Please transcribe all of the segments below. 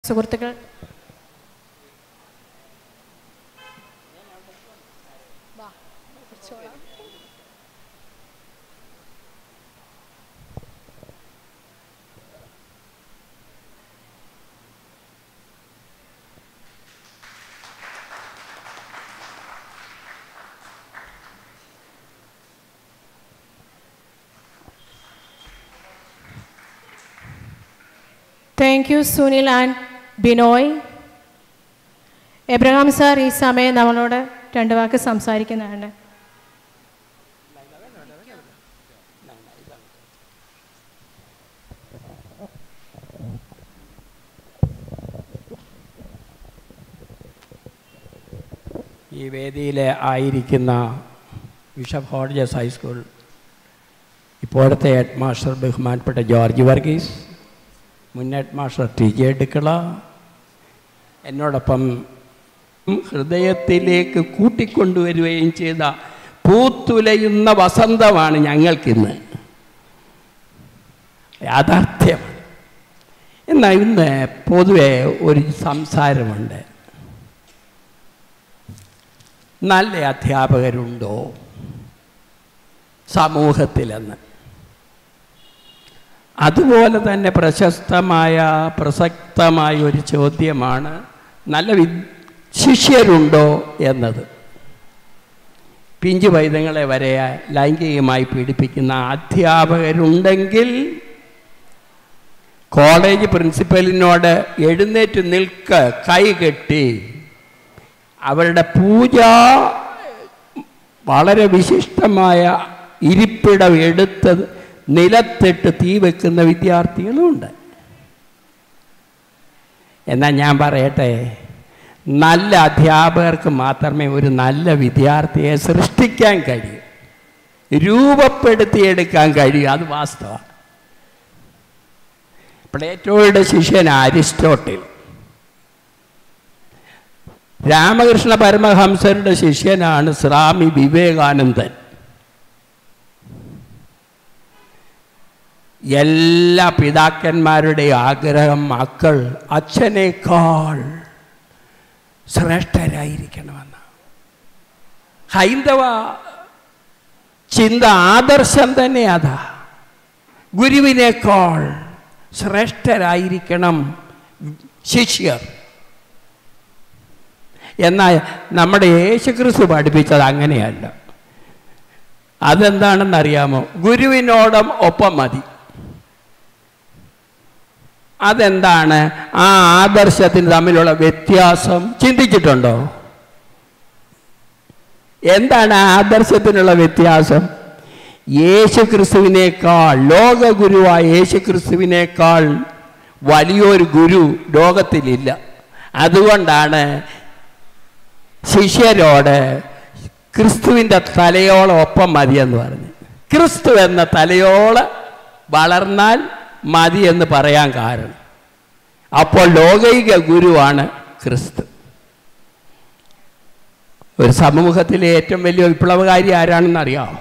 സുഹൃത്തുക്കൾ thank you Sunil and Binoy Abraham sir ഈ സമയം നമ്മളോട് രണ്ട് വാക്ക് സംസാരിക്കുന്നതാണ് ഈ വേദിയിൽ ആയിരിക്കുന്ന ബിഷപ്പ് ഹോർജസ് ഹൈസ്കൂൾ ഇപ്പോഴത്തെ ഹെഡ് മാസ്റ്റർ ബഹുമാനപ്പെട്ട ജോർജ് വർഗീസ് മുൻ head master T J Edukkala എന്നോടൊപ്പം ഹൃദയത്തിലേക്ക് കൂട്ടിക്കൊണ്ടുവരികയും ചെയ്ത പൂത്തുലയുന്ന വസന്തമാണ് ഞങ്ങൾക്കിന്ന് യാഥാർത്ഥ്യം എന്നാൽ ഇന്ന് പൊതുവെ ഒരു സംസാരമുണ്ട് നല്ല അധ്യാപകരുണ്ടോ സമൂഹത്തിലെന്ന് അതുപോലെ തന്നെ പ്രശസ്തമായ പ്രസക്തമായ ഒരു ചോദ്യമാണ് നല്ല വി ശിഷ്യരുണ്ടോ എന്നത് പിഞ്ചു പൈതങ്ങളെ വരെ ലൈംഗികമായി പീഡിപ്പിക്കുന്ന അധ്യാപകരുണ്ടെങ്കിൽ കോളേജ് പ്രിൻസിപ്പലിനോട് എഴുന്നേറ്റ് നിൽക്ക് കൈ കെട്ടി അവരുടെ പൂജ വളരെ വിശിഷ്ടമായ ഇരിപ്പിടം എടുത്ത് നിലത്തിട്ട് തീ വെക്കുന്ന വിദ്യാർത്ഥികളുമുണ്ട് എന്നാൽ ഞാൻ പറയട്ടെ നല്ല അധ്യാപകർക്ക് മാത്രമേ ഒരു നല്ല വിദ്യാർത്ഥിയെ സൃഷ്ടിക്കാൻ കഴിയൂ രൂപപ്പെടുത്തിയെടുക്കാൻ കഴിയൂ അത് വാസ്തവമാണ് പ്ലേറ്റോയുടെ ശിഷ്യൻ അരിസ്റ്റോട്ടിൽ രാമകൃഷ്ണ പരമഹംസരുടെ ശിഷ്യനാണ് സ്വാമി വിവേകാനന്ദൻ എല്ലാ പിതാക്കന്മാരുടെയും ആഗ്രഹം മക്കൾ അച്ഛനേക്കാൾ ശ്രേഷ്ഠരായിരിക്കണമെന്ന് ഹൈന്ദവ ചിന്ത ആദർശം തന്നെ അതാ ഗുരുവിനേക്കാൾ ശ്രേഷ്ഠരായിരിക്കണം ശിഷ്യർ എന്നാൽ നമ്മുടെ യേശുക്രിസ്തു പഠിപ്പിച്ചത് അങ്ങനെയല്ല അതെന്താണെന്നറിയാമോ ഗുരുവിനോടം ഒപ്പം മതി അതെന്താണ് ആ ആദർശത്തിന് തമ്മിലുള്ള വ്യത്യാസം ചിന്തിച്ചിട്ടുണ്ടോ എന്താണ് ആ ആദർശത്തിനുള്ള വ്യത്യാസം യേശു ക്രിസ്തുവിനേക്കാൾ ലോകഗുരുവായ യേശു ക്രിസ്തുവിനേക്കാൾ വലിയൊരു ഗുരു ലോകത്തിലില്ല അതുകൊണ്ടാണ് ശിഷ്യരോട് ക്രിസ്തുവിൻ്റെ തലയോളം ഒപ്പം മതിയെന്ന് പറഞ്ഞു ക്രിസ്തു എന്ന തലയോളം വളർന്നാൽ മതി എന്ന് പറയാൻ കാരണം അപ്പോൾ ലോകൈക ഗുരുവാണ് ക്രിസ്തു ഒരു സമൂഹത്തിലെ ഏറ്റവും വലിയ വിപ്ലവകാരി ആരാണെന്ന് അറിയാമോ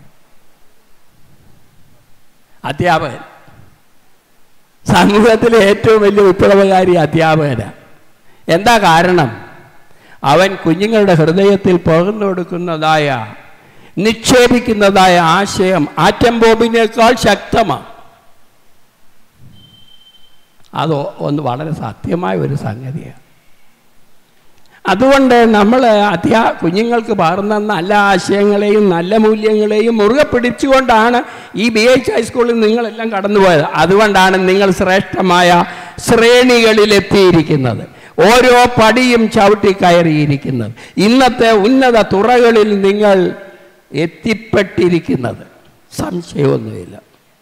അധ്യാപകൻ സമൂഹത്തിലെ ഏറ്റവും വലിയ വിപ്ലവകാരി അധ്യാപകനാണ് എന്താ കാരണം അവൻ കുഞ്ഞുങ്ങളുടെ ഹൃദയത്തിൽ പകർന്നു കൊടുക്കുന്നതായ നിക്ഷേപിക്കുന്നതായ ആശയം ആറ്റം ബോംബിനേക്കാൾ ശക്തമാണ് അത് ഒന്ന് വളരെ സത്യമായ ഒരു സംഗതിയാണ് അതുകൊണ്ട് നമ്മൾ അധ്യാ കുഞ്ഞുങ്ങൾക്ക് പകർന്ന നല്ല ആശയങ്ങളെയും നല്ല മൂല്യങ്ങളെയും മുറുകെ പിടിച്ചുകൊണ്ടാണ് ഈ ബി എച്ച് ഹൈസ്കൂളിൽ നിങ്ങളെല്ലാം കടന്നുപോയത് അതുകൊണ്ടാണ് നിങ്ങൾ ശ്രേഷ്ഠമായ ശ്രേണികളിലെത്തിയിരിക്കുന്നത് ഓരോ പടിയും ചവിട്ടി കയറിയിരിക്കുന്നത് ഇന്നത്തെ ഉന്നത തുറകളിൽ നിങ്ങൾ എത്തിപ്പെട്ടിരിക്കുന്നത് സംശയമൊന്നുമില്ല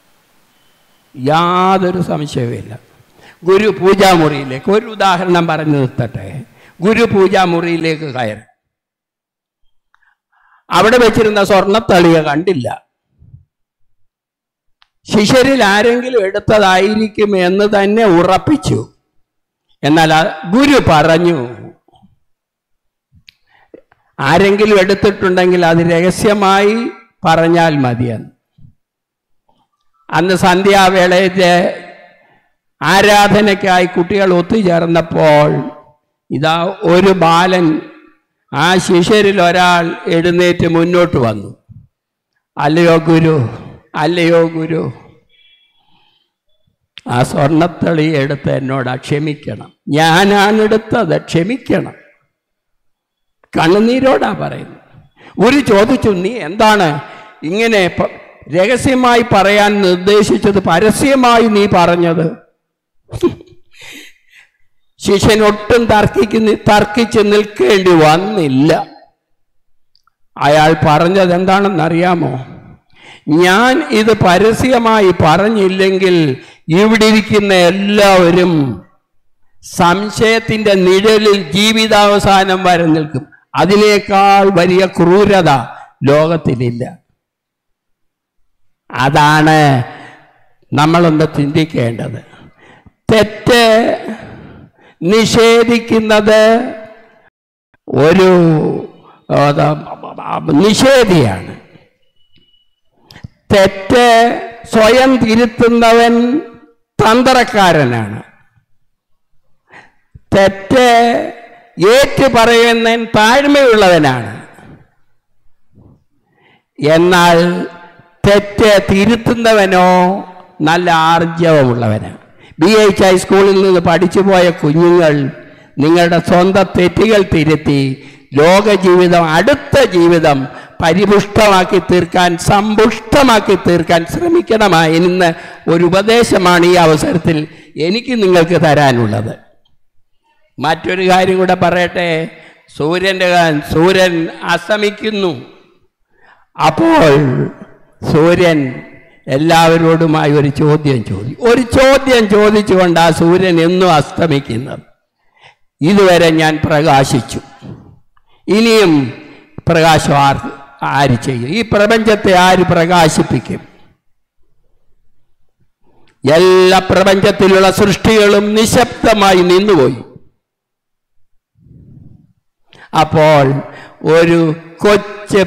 യാതൊരു സംശയവുമില്ല ഗുരു പൂജാമുറിയിലേക്ക് ഒരു ഉദാഹരണം പറഞ്ഞു നിർത്തട്ടെ ഗുരു പൂജാമുറിയിലേക്ക് കയറി അവിടെ വെച്ചിരുന്ന സ്വർണത്തളിക കണ്ടില്ല ശിഷ്യരിൽ ആരെങ്കിലും എടുത്തതായിരിക്കും എന്ന് തന്നെ ഉറപ്പിച്ചു എന്നാൽ ആ ഗുരു പറഞ്ഞു ആരെങ്കിലും എടുത്തിട്ടുണ്ടെങ്കിൽ അത് രഹസ്യമായി പറഞ്ഞാൽ മതിയെന്ന് അന്ന് സന്ധ്യാവേളയിലെ ആരാധനയ്ക്കായി കുട്ടികൾ ഒത്തുചേർന്നപ്പോൾ ഇതാ ഒരു ബാലൻ ആ ശിഷ്യരിൽ ഒരാൾ എഴുന്നേറ്റ് മുന്നോട്ട് വന്നു അല്ലയോ ഗുരു അല്ലയോ ഗുരു ആ സ്വർണത്തളി എടുത്ത് എന്നോട് ക്ഷമിക്കണം ഞാനാണ് എടുത്തത് ക്ഷമിക്കണം കണ്ണുനീരോടാ പറയുന്നത് ഒരു ചോദിച്ചു നീ എന്താണ് ഇങ്ങനെ പ- രഹസ്യമായി പറയാൻ നിർദ്ദേശിച്ചത് പരസ്യമായി നീ പറഞ്ഞത് ശിഷ്യൻ ഒട്ടും തർക്കിക്കുന്ന തർക്കിച്ച് നിൽക്കേണ്ടി വന്നില്ല അയാൾ പറഞ്ഞത് എന്താണെന്നറിയാമോ ഞാൻ ഇത് പരസ്യമായി പറഞ്ഞില്ലെങ്കിൽ ഇവിടെ ഇരിക്കുന്ന എല്ലാവരും സംശയത്തിന്റെ നിഴലിൽ ജീവിതാവസാനം വരെ നിൽക്കും അതിനേക്കാൾ വലിയ ക്രൂരത ലോകത്തിലില്ല അതാണ് നമ്മളൊന്ന് ചിന്തിക്കേണ്ടത് തെറ്റ് നിഷേധിക്കുന്നത് ഒരു ആ, നിഷേധിയാണ് തെറ്റ് സ്വയം തിരുത്തുന്നവൻ തന്ത്രക്കാരനാണ് തെറ്റ് ഏറ്റു പറയുന്നവൻ താഴ്മയുള്ളവനാണ് എന്നാൽ തെറ്റ് തിരുത്തുന്നവനോ നല്ല ആർജവമുള്ളവനാണ് ബി എച്ച് ഐ സ്കൂളിൽ നിന്ന് പഠിച്ചു പോയ കുഞ്ഞുങ്ങൾ നിങ്ങളുടെ സ്വന്തം തെറ്റുകൾ തിരുത്തി ലോക ജീവിതം അടുത്ത ജീവിതം പരിപുഷ്ടമാക്കി തീർക്കാൻ സമ്പുഷ്ടമാക്കി തീർക്കാൻ ശ്രമിക്കണമായി ഇന്ന് ഒരു ഉപദേശമാണ് ഈ അവസരത്തിൽ എനിക്ക് നിങ്ങൾക്ക് തരാനുള്ളത് മറ്റൊരു കാര്യം കൂടെ പറയട്ടെ സൂര്യൻ്റെ കാ- സൂര്യൻ അസ്തമിക്കുന്നു അപ്പോൾ സൂര്യൻ എല്ലാവരോടുമായി ഒരു ചോദ്യം ചോദിച്ചു ഒരു ചോദ്യം ചോദിച്ചുകൊണ്ട് ആ സൂര്യൻ എന്നും അസ്തമിക്കുന്നത് ഇതുവരെ ഞാൻ പ്രകാശിച്ചു ഇനിയും പ്രകാശം ആർ ആര് ചെയ്യും ഈ പ്രപഞ്ചത്തെ ആര് പ്രകാശിപ്പിക്കും എല്ലാ പ്രപഞ്ചത്തിലുള്ള സൃഷ്ടികളും നിശബ്ദമായി നിന്നുപോയി അപ്പോൾ ഒരു കൊച്ച്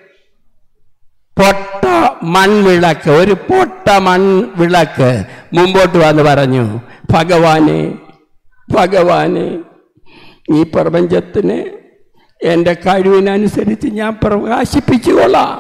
പൊട്ട മൺവിളക്ക് ഒരു പൊട്ട മൺവിളക്ക് മുമ്പോട്ട് വന്ന് പറഞ്ഞു ഭഗവാനെ ഭഗവാനെ ഈ പ്രപഞ്ചത്തിന് എൻ്റെ കഴിവിനനുസരിച്ച് ഞാൻ പ്രകാശിപ്പിച്ചു കൊള്ളാം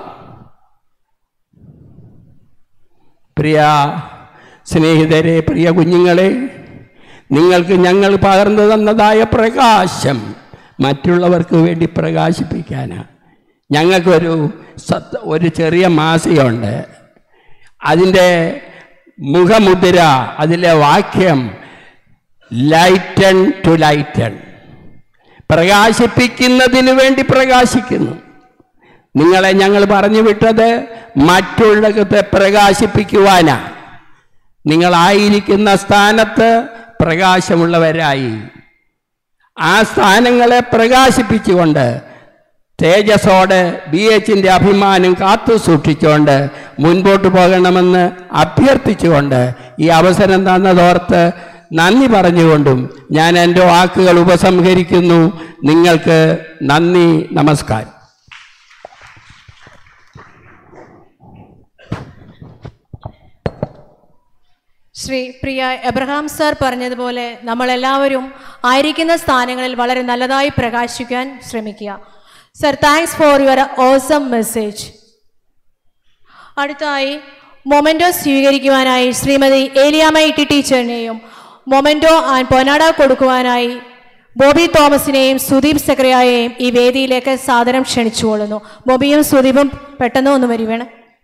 പ്രിയ സ്നേഹിതരെ പ്രിയ കുഞ്ഞുങ്ങളെ നിങ്ങൾക്ക് ഞങ്ങൾ പകർന്നു തന്നതായ പ്രകാശം മറ്റുള്ളവർക്ക് വേണ്ടി പ്രകാശിപ്പിക്കാനാണ് ഞങ്ങൾക്കൊരു സത്ത് ഒരു ചെറിയ മാസികയുണ്ട് അതിൻ്റെ മുഖമുദ്ര അതിലെ വാക്യം ലൈറ്റൺ ടു ലൈറ്റൺ പ്രകാശിപ്പിക്കുന്നതിന് വേണ്ടി പ്രകാശിക്കുന്നു നിങ്ങളെ ഞങ്ങൾ പറഞ്ഞു വിട്ടത് മറ്റുള്ളവത്തെ പ്രകാശിപ്പിക്കുവാനാ നിങ്ങളായിരിക്കുന്ന സ്ഥാനത്ത് പ്രകാശമുള്ളവരായി ആ സ്ഥാനങ്ങളെ പ്രകാശിപ്പിച്ചുകൊണ്ട് തേജസ്സോടെ ബി എച്ചിൻ്റെ അഭിമാനം കാത്തു സൂക്ഷിച്ചുകൊണ്ട് മുൻപോട്ട് പോകണമെന്ന് അഭ്യർത്ഥിച്ചുകൊണ്ട് ഈ അവസരം തന്നതോർത്ത് നന്ദി പറഞ്ഞുകൊണ്ടും ഞാൻ എൻ്റെ വാക്കുകൾ ഉപസംഹരിക്കുന്നു നിങ്ങൾക്ക് നന്ദി നമസ്കാരം ശ്രീ പ്രിയ എബ്രഹാം സാർ പറഞ്ഞതുപോലെ നമ്മളെല്ലാവരും ആയിരിക്കുന്ന സ്ഥാനങ്ങളിൽ വളരെ നല്ലതായി പ്രകാശിക്കാൻ ശ്രമിക്കുക sir thanks for your awesome message അടുത്തായി മൊമെൻറ്റോ സ്വീകരിക്കുവാനായി ശ്രീമതി ഏലിയാമ്മ ഇട്ടി ടീച്ചറിനെയും മൊമെൻറ്റോ ആൻഡ് പൊനാട കൊടുക്കുവാനായി ബോബി തോമസിനെയും സുദീപ് സെക്രയായെയും ഈ വേദിയിലേക്ക് സാദരം ക്ഷണിച്ചുകൊള്ളുന്നു ബോബിയും സുദീപും പെട്ടെന്ന് ഒന്ന് വരുവേണം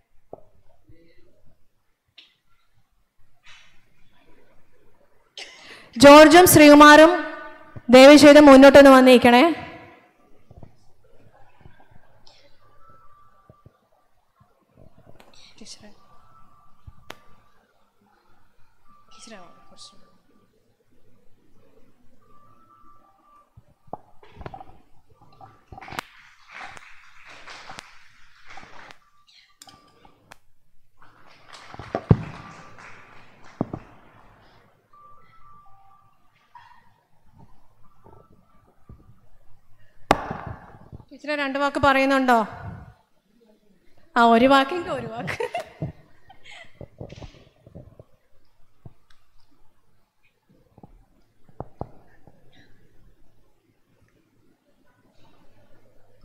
ജോർജും ശ്രീകുമാറും ദയവ് ചെയ്ത് മുന്നോട്ടൊന്ന് വന്നിരിക്കണേ ടീച്ചറെ രണ്ട് വാക്ക് പറയുന്നുണ്ടോ ആ ഒരു വാക്കെങ്കിൽ ഒരു വാക്ക്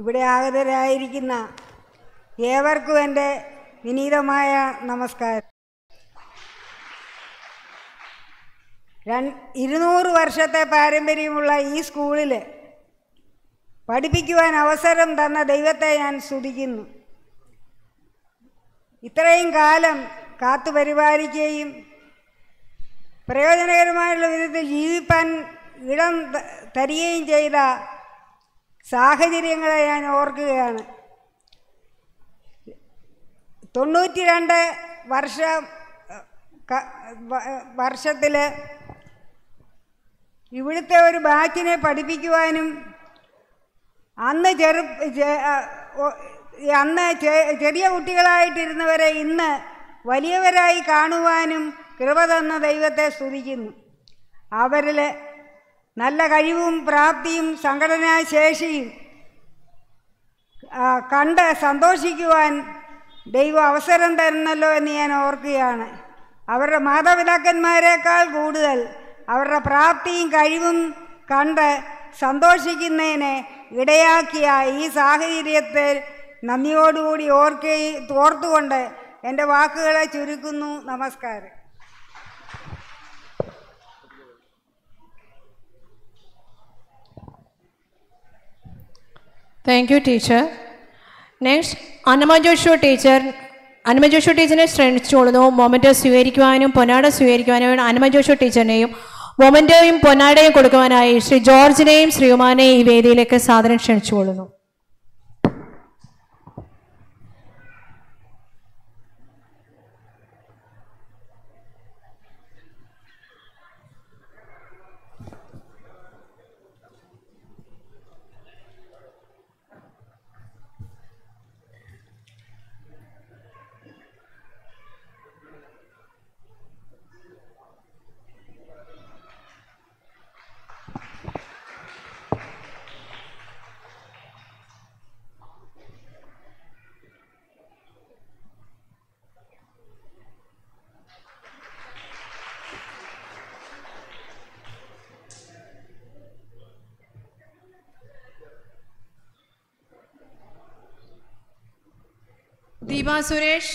ഇവിടെ ആഗതരായിരിക്കുന്ന ഏവർക്കും എൻ്റെ വിനീതമായ നമസ്കാരം രൺ ഇരുന്നൂറ് വർഷത്തെ പാരമ്പര്യമുള്ള ഈ സ്കൂളിൽ പഠിപ്പിക്കുവാൻ അവസരം തന്ന ദൈവത്തെ ഞാൻ സ്തുതിക്കുന്നു ഇത്രയും കാലം കാത്തു പരിപാലിക്കുകയും പ്രയോജനകരമായുള്ള വിധത്തിൽ ജീവിപ്പാൻ ഇടം ത- തരികയും ചെയ്ത സാഹചര്യങ്ങളെ ഞാൻ ഓർക്കുകയാണ് തൊണ്ണൂറ്റി രണ്ട് വർഷം വർഷത്തിൽ ഇവിടുത്തെ ഒരു ബാച്ചിനെ പഠിപ്പിക്കുവാനും അന്ന് ചെറു ചെ- ആ, ഒ- ഈ അന്ന് ചെ- ചെറിയ കുട്ടികളായിട്ടിരുന്നവരെ ഇന്ന് വലിയവരായി കാണുവാനും കൃപ തന്ന ദൈവത്തെ സ്തുതിക്കുന്നു അവരിൽ നല്ല കഴിവും പ്രാപ്തിയും സംഘടനാ ശേഷിയും ആ, കണ്ട് സന്തോഷിക്കുവാൻ ദൈവം അവസരം തരുന്നല്ലോ എന്ന് ഞാൻ ഓർക്കുകയാണ് അവരുടെ മാതാപിതാക്കന്മാരെക്കാൾ കൂടുതൽ അവരുടെ പ്രാപ്തിയും കഴിവും കണ്ട് സന്തോഷിക്കുന്നതിന് ഇടയാക്കിയ ഈ സാഹചര്യത്തെ നന്ദിയോടുകൂടി ഓർക്കുകയും ഓർത്തുകൊണ്ട് എൻ്റെ വാക്കുകളെ ചുരുക്കുന്നു നമസ്കാരം thank you teacher next Annama Joshu teacher Annama Joshu ടീച്ചറിനെ ശ്രമിച്ചുകൊള്ളുന്നു മൊമെൻറ്റോ സ്വീകരിക്കുവാനും പൊന്നാട സ്വീകരിക്കുവാനും അന്നമ ജോഷു ടീച്ചറിനെയും മൊമെൻറ്റോയും പൊന്നാടയും കൊടുക്കുവാനായി ശ്രീ ജോർജിനെയും ശ്രീകുമാരനെയും ഈ വേദിയിലേക്ക് സാധനം ക്ഷണിച്ചുകൊള്ളുന്നു ദീപ സുരേഷ്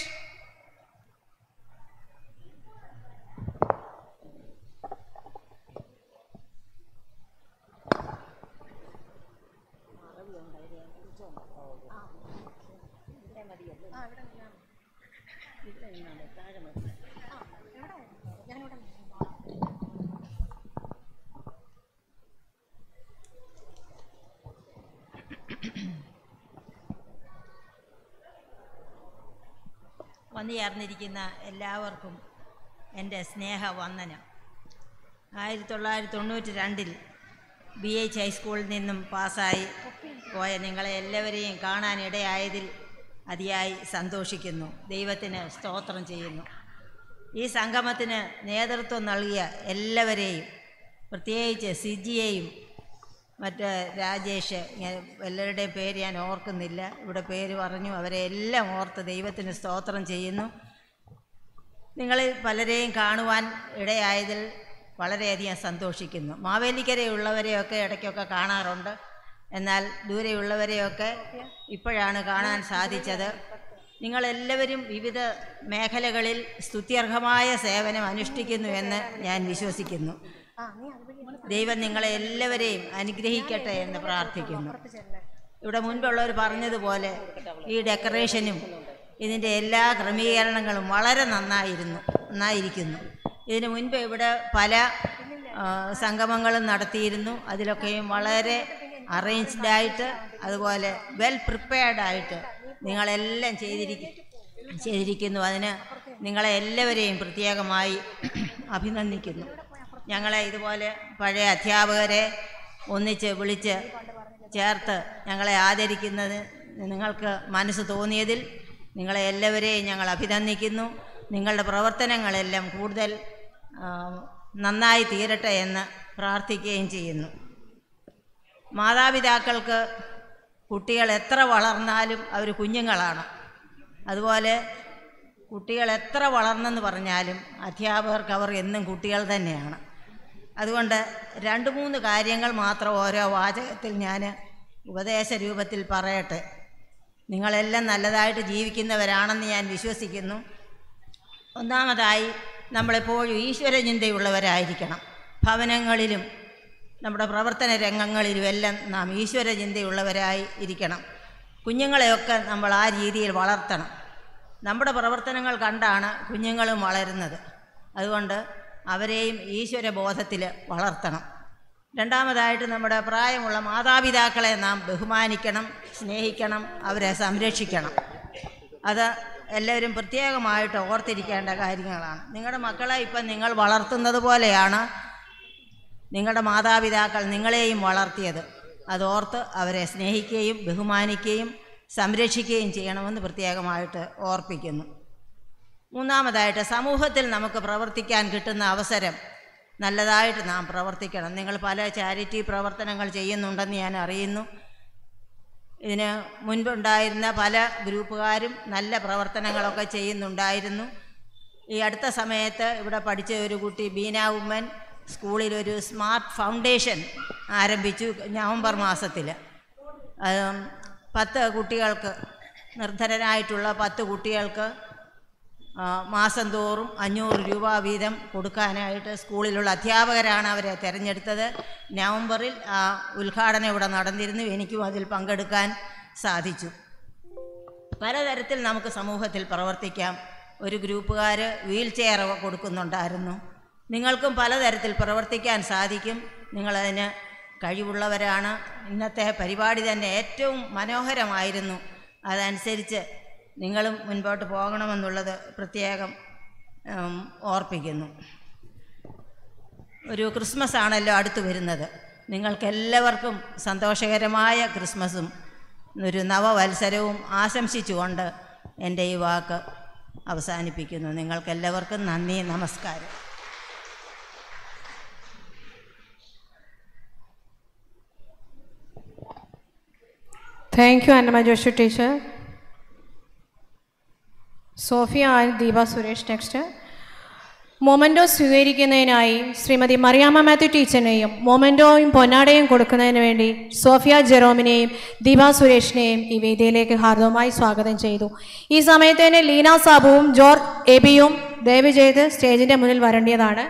വന്നു ചേർന്നിരിക്കുന്ന എല്ലാവർക്കും എൻ്റെ സ്നേഹവന്ദനം ആയിരത്തി തൊള്ളായിരത്തി തൊണ്ണൂറ്റി രണ്ടിൽ ബി എച്ച് ഹൈസ്കൂളിൽ നിന്നും പാസ്സായി പോയ നിങ്ങളെ എല്ലാവരെയും കാണാനിടയായതിൽ അതിയായി സന്തോഷിക്കുന്നു ദൈവത്തിന് സ്തോത്രം ചെയ്യുന്നു ഈ സംഗമത്തിന് നേതൃത്വം നൽകിയ എല്ലാവരെയും പ്രത്യേകിച്ച് സിജിയെയും മറ്റ് രാജേഷ് ഇങ്ങനെ എല്ലാവരുടെയും പേര് ഞാൻ ഓർക്കുന്നില്ല ഇവിടെ പേര് പറഞ്ഞു അവരെ എല്ലാം ഓർത്ത് ദൈവത്തിന് സ്തോത്രം ചെയ്യുന്നു നിങ്ങളിൽ പലരെയും കാണുവാൻ ഇടയായതിൽ വളരെയധികം സന്തോഷിക്കുന്നു മാവേലിക്കരയുള്ളവരെയൊക്കെ ഇടയ്ക്കൊക്കെ കാണാറുണ്ട് എന്നാൽ ദൂരെയുള്ളവരെയൊക്കെ ഇപ്പോഴാണ് കാണാൻ സാധിച്ചത് നിങ്ങളെല്ലാവരും വിവിധ മേഖലകളിൽ സ്തുത്യർഹമായ സേവനം അനുഷ്ഠിക്കുന്നു എന്ന് ഞാൻ വിശ്വസിക്കുന്നു ദൈവം നിങ്ങളെ എല്ലാവരെയും അനുഗ്രഹിക്കട്ടെ എന്ന് പ്രാർത്ഥിക്കുന്നു ഇവിടെ മുൻപുള്ളവർ പറഞ്ഞതുപോലെ ഈ ഡെക്കറേഷനും ഇതിൻ്റെ എല്ലാ ക്രമീകരണങ്ങളും വളരെ നന്നായിരുന്നു നന്നായിരിക്കുന്നു ഇതിനു മുൻപ് ഇവിടെ പല ആ, സംഗമങ്ങളും നടത്തിയിരുന്നു അതിലൊക്കെയും വളരെ അറേഞ്ച്ഡ് ആയിട്ട് അതുപോലെ വെൽ പ്രിപ്പയർഡ് ആയിട്ട് നിങ്ങളെല്ലാം ചെയ്തിരിക്കും ചെയ്തിരിക്കുന്നു അതിന് നിങ്ങളെ എല്ലാവരെയും പ്രത്യേകമായി അഭിനന്ദിക്കുന്നു ഞങ്ങളെ ഇതുപോലെ പഴയ അധ്യാപകരെ ഒന്നിച്ച് വിളിച്ച് ചേർത്ത് ഞങ്ങളെ ആദരിക്കുന്നത് നിങ്ങൾക്ക് മനസ്സ് തോന്നിയതിൽ നിങ്ങളെ എല്ലാവരെയും ഞങ്ങൾ അഭിനന്ദിക്കുന്നു നിങ്ങളുടെ പ്രവർത്തനങ്ങളെല്ലാം കൂടുതൽ ആ, നന്നായി തീരട്ടെ എന്ന് പ്രാർത്ഥിക്കുകയും ചെയ്യുന്നു മാതാപിതാക്കൾക്ക് കുട്ടികൾ എത്ര വളർന്നാലും അവർ കുഞ്ഞുങ്ങളാണ് അതുപോലെ കുട്ടികൾ എത്ര വളർന്നെന്ന് പറഞ്ഞാലും അധ്യാപകർക്ക് അവർ എന്നും കുട്ടികൾ തന്നെയാണ് അതുകൊണ്ട് രണ്ട് മൂന്ന് കാര്യങ്ങൾ മാത്രം ഓരോ വാചകത്തിൽ ഞാൻ ഉപദേശ രൂപത്തിൽ പറയട്ടെ നിങ്ങളെല്ലാം നല്ലതായിട്ട് ജീവിക്കുന്നവരാണെന്ന് ഞാൻ വിശ്വസിക്കുന്നു ഒന്നാമതായി നമ്മളെപ്പോഴും ഈശ്വരചിന്തയുള്ളവരായിരിക്കണം ഭവനങ്ങളിലും നമ്മുടെ പ്രവർത്തന രംഗങ്ങളിലും എല്ലാം നാം ഈശ്വരചിന്തയുള്ളവരായി ഇരിക്കണം കുഞ്ഞുങ്ങളെയൊക്കെ നമ്മൾ ആ രീതിയിൽ വളർത്തണം നമ്മുടെ പ്രവർത്തനങ്ങൾ കണ്ടാണ് കുഞ്ഞുങ്ങളും വളരുന്നത് അതുകൊണ്ട് അവരെയും ഈശ്വരബോധത്തിൽ വളർത്തണം രണ്ടാമതായിട്ട് നമ്മുടെ പ്രായമുള്ള മാതാപിതാക്കളെ നാം ബഹുമാനിക്കണം സ്നേഹിക്കണം അവരെ സംരക്ഷിക്കണം അത് എല്ലാവരും പ്രത്യേകമായിട്ട് ഓർത്തിരിക്കേണ്ട കാര്യങ്ങളാണ് നിങ്ങളുടെ മക്കളെ ഇപ്പം നിങ്ങൾ വളർത്തുന്നത് പോലെയാണ് നിങ്ങളുടെ മാതാപിതാക്കൾ നിങ്ങളെയും വളർത്തിയത് അതോർത്ത് അവരെ സ്നേഹിക്കുകയും ബഹുമാനിക്കുകയും സംരക്ഷിക്കുകയും ചെയ്യണമെന്ന് പ്രത്യേകമായിട്ട് ഓർപ്പിക്കുന്നു മൂന്നാമതായിട്ട് സമൂഹത്തിൽ നമുക്ക് പ്രവർത്തിക്കാൻ കിട്ടുന്ന അവസരം നല്ലതായിട്ട് നാം പ്രവർത്തിക്കണം നിങ്ങൾ പല ചാരിറ്റി പ്രവർത്തനങ്ങൾ ചെയ്യുന്നുണ്ടെന്ന് ഞാൻ അറിയുന്നു ഇതിന് മുൻപുണ്ടായിരുന്ന പല ഗ്രൂപ്പുകാരും നല്ല പ്രവർത്തനങ്ങളൊക്കെ ചെയ്യുന്നുണ്ടായിരുന്നു ഈ അടുത്ത സമയത്ത് ഇവിടെ പഠിച്ച ഒരു കുട്ടി ബീന ഉമ്മൻ സ്കൂളിൽ ഒരു സ്മാർട്ട് ഫൗണ്ടേഷൻ ആരംഭിച്ചു നവംബർ മാസത്തിൽ പത്ത് കുട്ടികൾക്ക് നിർധനരായിട്ടുള്ള പത്ത് കുട്ടികൾക്ക് ആ, മാസം തോറും അഞ്ഞൂറ് രൂപ വീതം കൊടുക്കാനായിട്ട് സ്കൂളിലുള്ള അധ്യാപകരാണ് അവരെ തിരഞ്ഞെടുത്തത് നവംബറിൽ ആ ഉദ്ഘാടനം ഇവിടെ നടന്നിരുന്നു എനിക്കും അതിൽ പങ്കെടുക്കാൻ സാധിച്ചു പലതരത്തിൽ നമുക്ക് സമൂഹത്തിൽ പ്രവർത്തിക്കാം ഒരു ഗ്രൂപ്പുകാർ വീൽ ചെയർ കൊടുക്കുന്നുണ്ടായിരുന്നു നിങ്ങൾക്കും പലതരത്തിൽ പ്രവർത്തിക്കാൻ സാധിക്കും നിങ്ങളതിന് കഴിവുള്ളവരാണ് ഇന്നത്തെ പരിപാടി തന്നെ ഏറ്റവും മനോഹരമായിരുന്നു അതനുസരിച്ച് നിങ്ങളും മുൻപോട്ട് പോകണമെന്നുള്ളത് പ്രത്യേകം ഉം, ഓർപ്പിക്കുന്നു ഒരു ക്രിസ്മസ് ആണല്ലോ അടുത്ത് വരുന്നത് നിങ്ങൾക്കെല്ലാവർക്കും സന്തോഷകരമായ ക്രിസ്മസും ഒരു നവവത്സരവും ആശംസിച്ചുകൊണ്ട് എൻ്റെ ഈ വാക്ക് അവസാനിപ്പിക്കുന്നു നിങ്ങൾക്കെല്ലാവർക്കും നന്ദി നമസ്കാരം thank you Annamma Joshu teacher Sophia and Deepa Suresh next memento സ്വീകരിക്കുന്നതിനായി ശ്രീമതി മറിയാമ്മ മാത്യു ടീച്ചറിനെയും മൊമൻറ്റോയും പൊന്നാടയും കൊടുക്കുന്നതിന് വേണ്ടി സോഫിയ ജെറോമിനെയും ദീപ സുരേഷിനെയും ഈ വേദിയിലേക്ക് ഹാർദവമായി സ്വാഗതം ചെയ്തു ഈ സമയത്ത് തന്നെ ലീന സാബുവും ജോർജ് എബിയും ദയവ് ചെയ്ത് സ്റ്റേജിൻ്റെ മുന്നിൽ വരേണ്ടതാണ്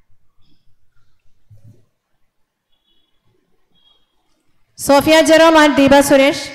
സോഫിയ ജെറോം ആൻഡ് ദീപ സുരേഷ്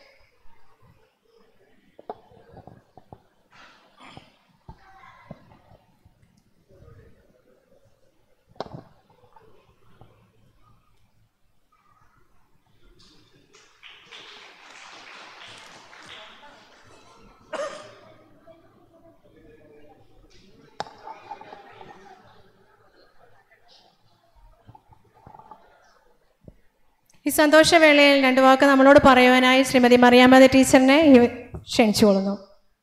ഈ സന്തോഷവേളയിൽ രണ്ടു വാക്ക് നമ്മളോട് പറയുവാനായി ശ്രീമതി മറിയാമ്മദ ടീച്ചറിനെ ഈ ക്ഷണിച്ചുകൊള്ളുന്നു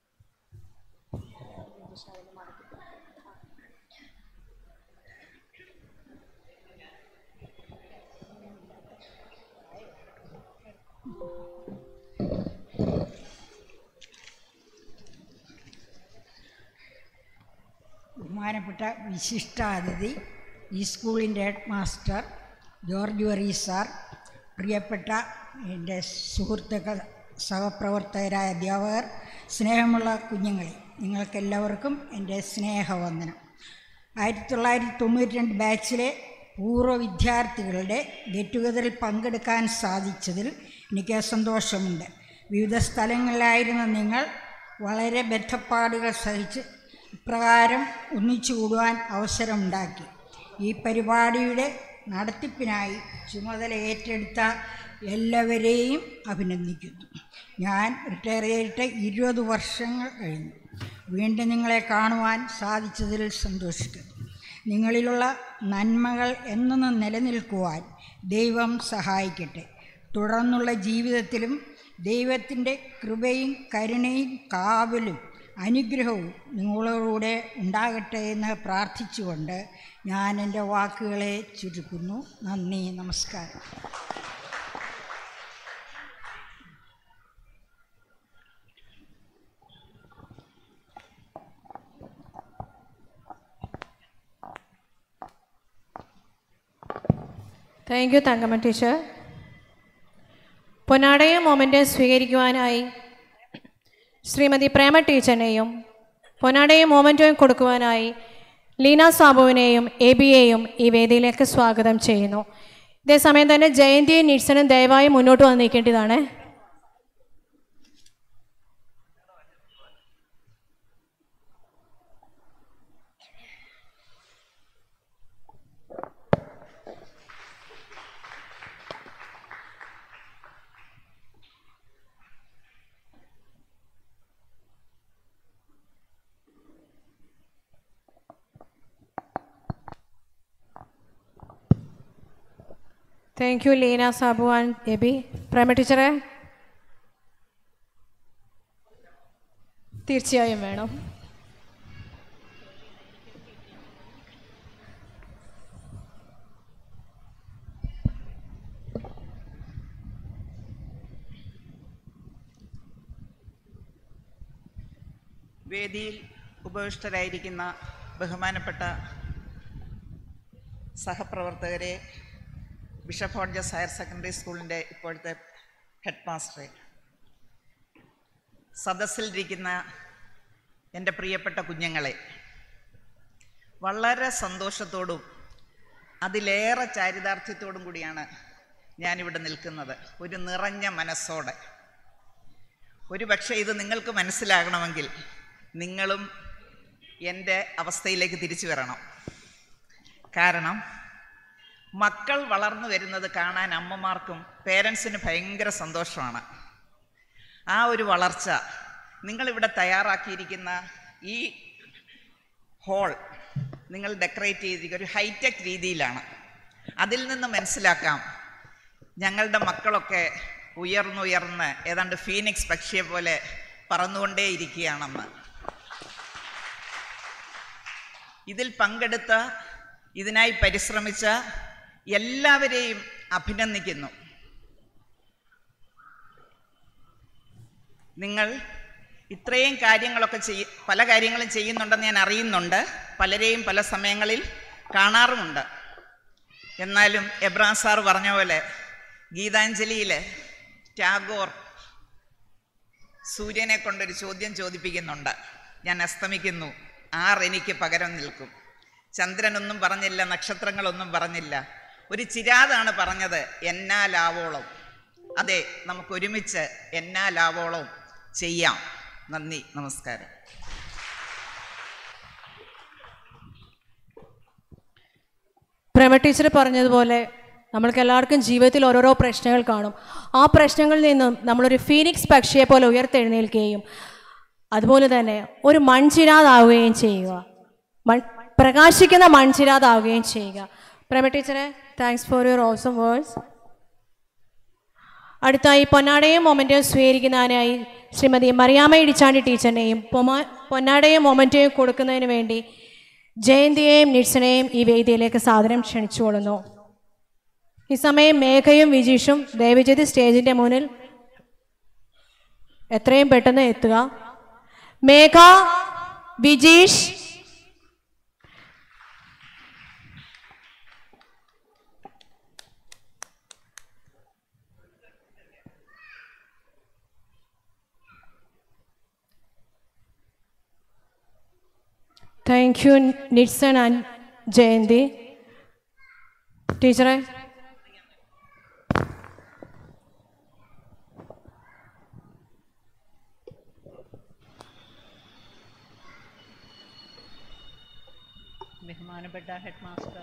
ബഹുമാനപ്പെട്ട വിശിഷ്ടാതിഥി ഈ സ്കൂളിൻ്റെ ഹെഡ് മാസ്റ്റർ ജോർജ് വറി സാർ പ്രിയപ്പെട്ട എൻ്റെ സുഹൃത്തുക്കൾ സഹപ്രവർത്തകരായ അധ്യാപകർ സ്നേഹമുള്ള കുഞ്ഞുങ്ങളെ നിങ്ങൾക്കെല്ലാവർക്കും എൻ്റെ സ്നേഹവന്ദനം ആയിരത്തി തൊള്ളായിരത്തി തൊണ്ണൂറ്റി രണ്ട് ബാച്ചിലെ പൂർവ്വ വിദ്യാർത്ഥികളുടെ ഗെറ്റ് ടുഗതറിൽ പങ്കെടുക്കാൻ സാധിച്ചതിൽ എനിക്ക് സന്തോഷമുണ്ട് വിവിധ സ്ഥലങ്ങളിലായിരുന്ന നിങ്ങൾ വളരെ ബദ്ധപ്പാടുകൾ സഹിച്ച് ഇപ്രകാരം ഒന്നിച്ചു കൂടുവാൻ അവസരമുണ്ടാക്കി ഈ പരിപാടിയുടെ നടത്തിപ്പിനായി ചുമതല ഏറ്റെടുത്ത എല്ലാവരെയും അഭിനന്ദിക്കുന്നു ഞാൻ റിട്ടയർ ചെയ്തിട്ട് ഇരുപത് വർഷങ്ങൾ കഴിഞ്ഞു വീണ്ടും നിങ്ങളെ കാണുവാൻ സാധിച്ചതിൽ സന്തോഷിക്കുന്നു നിങ്ങളിലുള്ള നന്മകൾ എന്നും നിലനിൽക്കുവാൻ ദൈവം സഹായിക്കട്ടെ തുടർന്നുള്ള ജീവിതത്തിലും ദൈവത്തിൻ്റെ കൃപയും കരുണയും കാവലും അനുഗ്രഹവും നിങ്ങളോടുകൂടെ ഉണ്ടാകട്ടെ എന്ന് പ്രാർത്ഥിച്ചുകൊണ്ട് ഞാൻ എൻ്റെ വാക്കുകളെ ചുരുക്കുന്നു നന്ദി നമസ്കാരം താങ്ക് യു തങ്കമ്മ ടീച്ചർ പൊന്നാടയും മൊമെൻറ്റും സ്വീകരിക്കുവാനായി ശ്രീമതി പ്രേമ ടീച്ചറിനെയും പൊന്നാടയും മൊമെൻറ്റും കൊടുക്കുവാനായി ലീന സാബുവിനെയും എ ബിയെയും ഈ വേദിയിലേക്ക് സ്വാഗതം ചെയ്യുന്നു ഇതേസമയം തന്നെ ജയന്തിയും നിഡ്സനും ദയവായി മുന്നോട്ട് വന്ന് നിൽക്കേണ്ടതാണ് thank you Leena Sabu and Abi Prema ടീച്ചറെ തീർച്ചയായും വേണം വേദിയിൽ ഉപവിഷ്ടരായിരിക്കുന്ന ബഹുമാനപ്പെട്ട സഹപ്രവർത്തകരെ ബിഷപ്പ് ഹോർജസ് ഹയർ സെക്കൻഡറി സ്കൂളിൻ്റെ ഇപ്പോഴത്തെ ഹെഡ് മാസ്റ്ററെ സദസ്സിലിരിക്കുന്ന എൻ്റെ പ്രിയപ്പെട്ട കുഞ്ഞുങ്ങളെ വളരെ സന്തോഷത്തോടും അതിലേറെ ചാരിതാർത്ഥ്യത്തോടും കൂടിയാണ് ഞാനിവിടെ നിൽക്കുന്നത് ഒരു നിറഞ്ഞ മനസ്സോടെ ഒരു പക്ഷേ ഇത് നിങ്ങൾക്ക് മനസ്സിലാകണമെങ്കിൽ നിങ്ങളും എൻ്റെ അവസ്ഥയിലേക്ക് തിരിച്ചു വരണം കാരണം മക്കൾ വളർന്നു വരുന്നത് കാണാൻ അമ്മമാർക്കും പേരൻസിന് ഭയങ്കര സന്തോഷമാണ് ആ ഒരു വളർച്ച നിങ്ങളിവിടെ തയ്യാറാക്കിയിരിക്കുന്ന ഈ ഹോൾ നിങ്ങൾ ഡെക്കറേറ്റ് ചെയ്തിരിക്കുന്ന ഒരു ഹൈടെക് രീതിയിലാണ് അതിൽ നിന്ന് മനസ്സിലാക്കാം ഞങ്ങളുടെ മക്കളൊക്കെ ഉയർന്നുയർന്ന് ഏതാണ്ട് ഫീനിക്സ് പക്ഷിയെ പോലെ പറന്നുകൊണ്ടേയിരിക്കുകയാണെന്ന് ഇതിൽ പങ്കെടുത്ത ഇതിനായി പരിശ്രമിച്ച എല്ലാവരെയും അഭിനന്ദിക്കുന്നു നിങ്ങൾ ഇത്രയും കാര്യങ്ങളൊക്കെ ചെയ്യ പല കാര്യങ്ങളും ചെയ്യുന്നുണ്ടെന്ന് ഞാൻ അറിയുന്നുണ്ട് പലരെയും പല സമയങ്ങളിൽ കാണാറുമുണ്ട് എന്നാലും എബ്രാം സാർ പറഞ്ഞ പോലെ ഗീതാഞ്ജലിയിൽ ടാഗോർ സൂര്യനെ കൊണ്ടൊരു ചോദ്യം ചോദിപ്പിക്കുന്നുണ്ട് ഞാൻ അസ്തമിക്കുന്നു ആർ എനിക്ക് പകരം നിൽക്കും ചന്ദ്രനൊന്നും പറഞ്ഞില്ല നക്ഷത്രങ്ങളൊന്നും പറഞ്ഞില്ല ഒരു ചിരാതാണ് പറഞ്ഞത് എന്നാലാവോളം അതെ നമുക്ക് ഒരുമിച്ച് എന്നാലാവോളം ചെയ്യാം നന്ദി നമസ്കാരം പ്രേമ ടീച്ചർ പറഞ്ഞതുപോലെ നമ്മൾക്ക് എല്ലാവർക്കും ജീവിതത്തിൽ ഓരോരോ പ്രശ്നങ്ങൾ കാണും ആ പ്രശ്നങ്ങളിൽ നിന്നും നമ്മളൊരു ഫീനിക്സ് പക്ഷിയെ പോലെ ഉയർത്തെഴുന്നേൽക്കുകയും അതുപോലെ തന്നെ ഒരു മൺചിരാതാവുകയും ചെയ്യുക മൺ പ്രകാശിക്കുന്ന മൺചിരാതാവുകയും ചെയ്യുക പ്രേമ ടീച്ചറെ thanks for your awesome words അടുത്തായി പൊന്നാടയും മൊമെൻറ്റയും സ്വീകരിക്കുന്നതിനായി ശ്രീമതി മറിയാമ്മ ഇടിച്ചാണ്ടി ടീച്ചറിനെയും പൊമാ പൊന്നാടയും മൊമെൻറ്റയും കൊടുക്കുന്നതിന് വേണ്ടി ജയന്തിയെയും നിഡ്സനെയും ഈ വേദിയിലേക്ക് സാദരം ക്ഷണിച്ചുകൊള്ളുന്നു ഈ സമയം മേഘയും വിജീഷും ദയവിചെയ്ത് സ്റ്റേജിൻ്റെ മുന്നിൽ എത്രയും പെട്ടെന്ന് എത്തുക Megha Vijeesh thank you Nixon and Jayanthi ടീച്ചറെ ബഹുമാനപ്പെട്ട ഹെഡ് മാസ്റ്റർ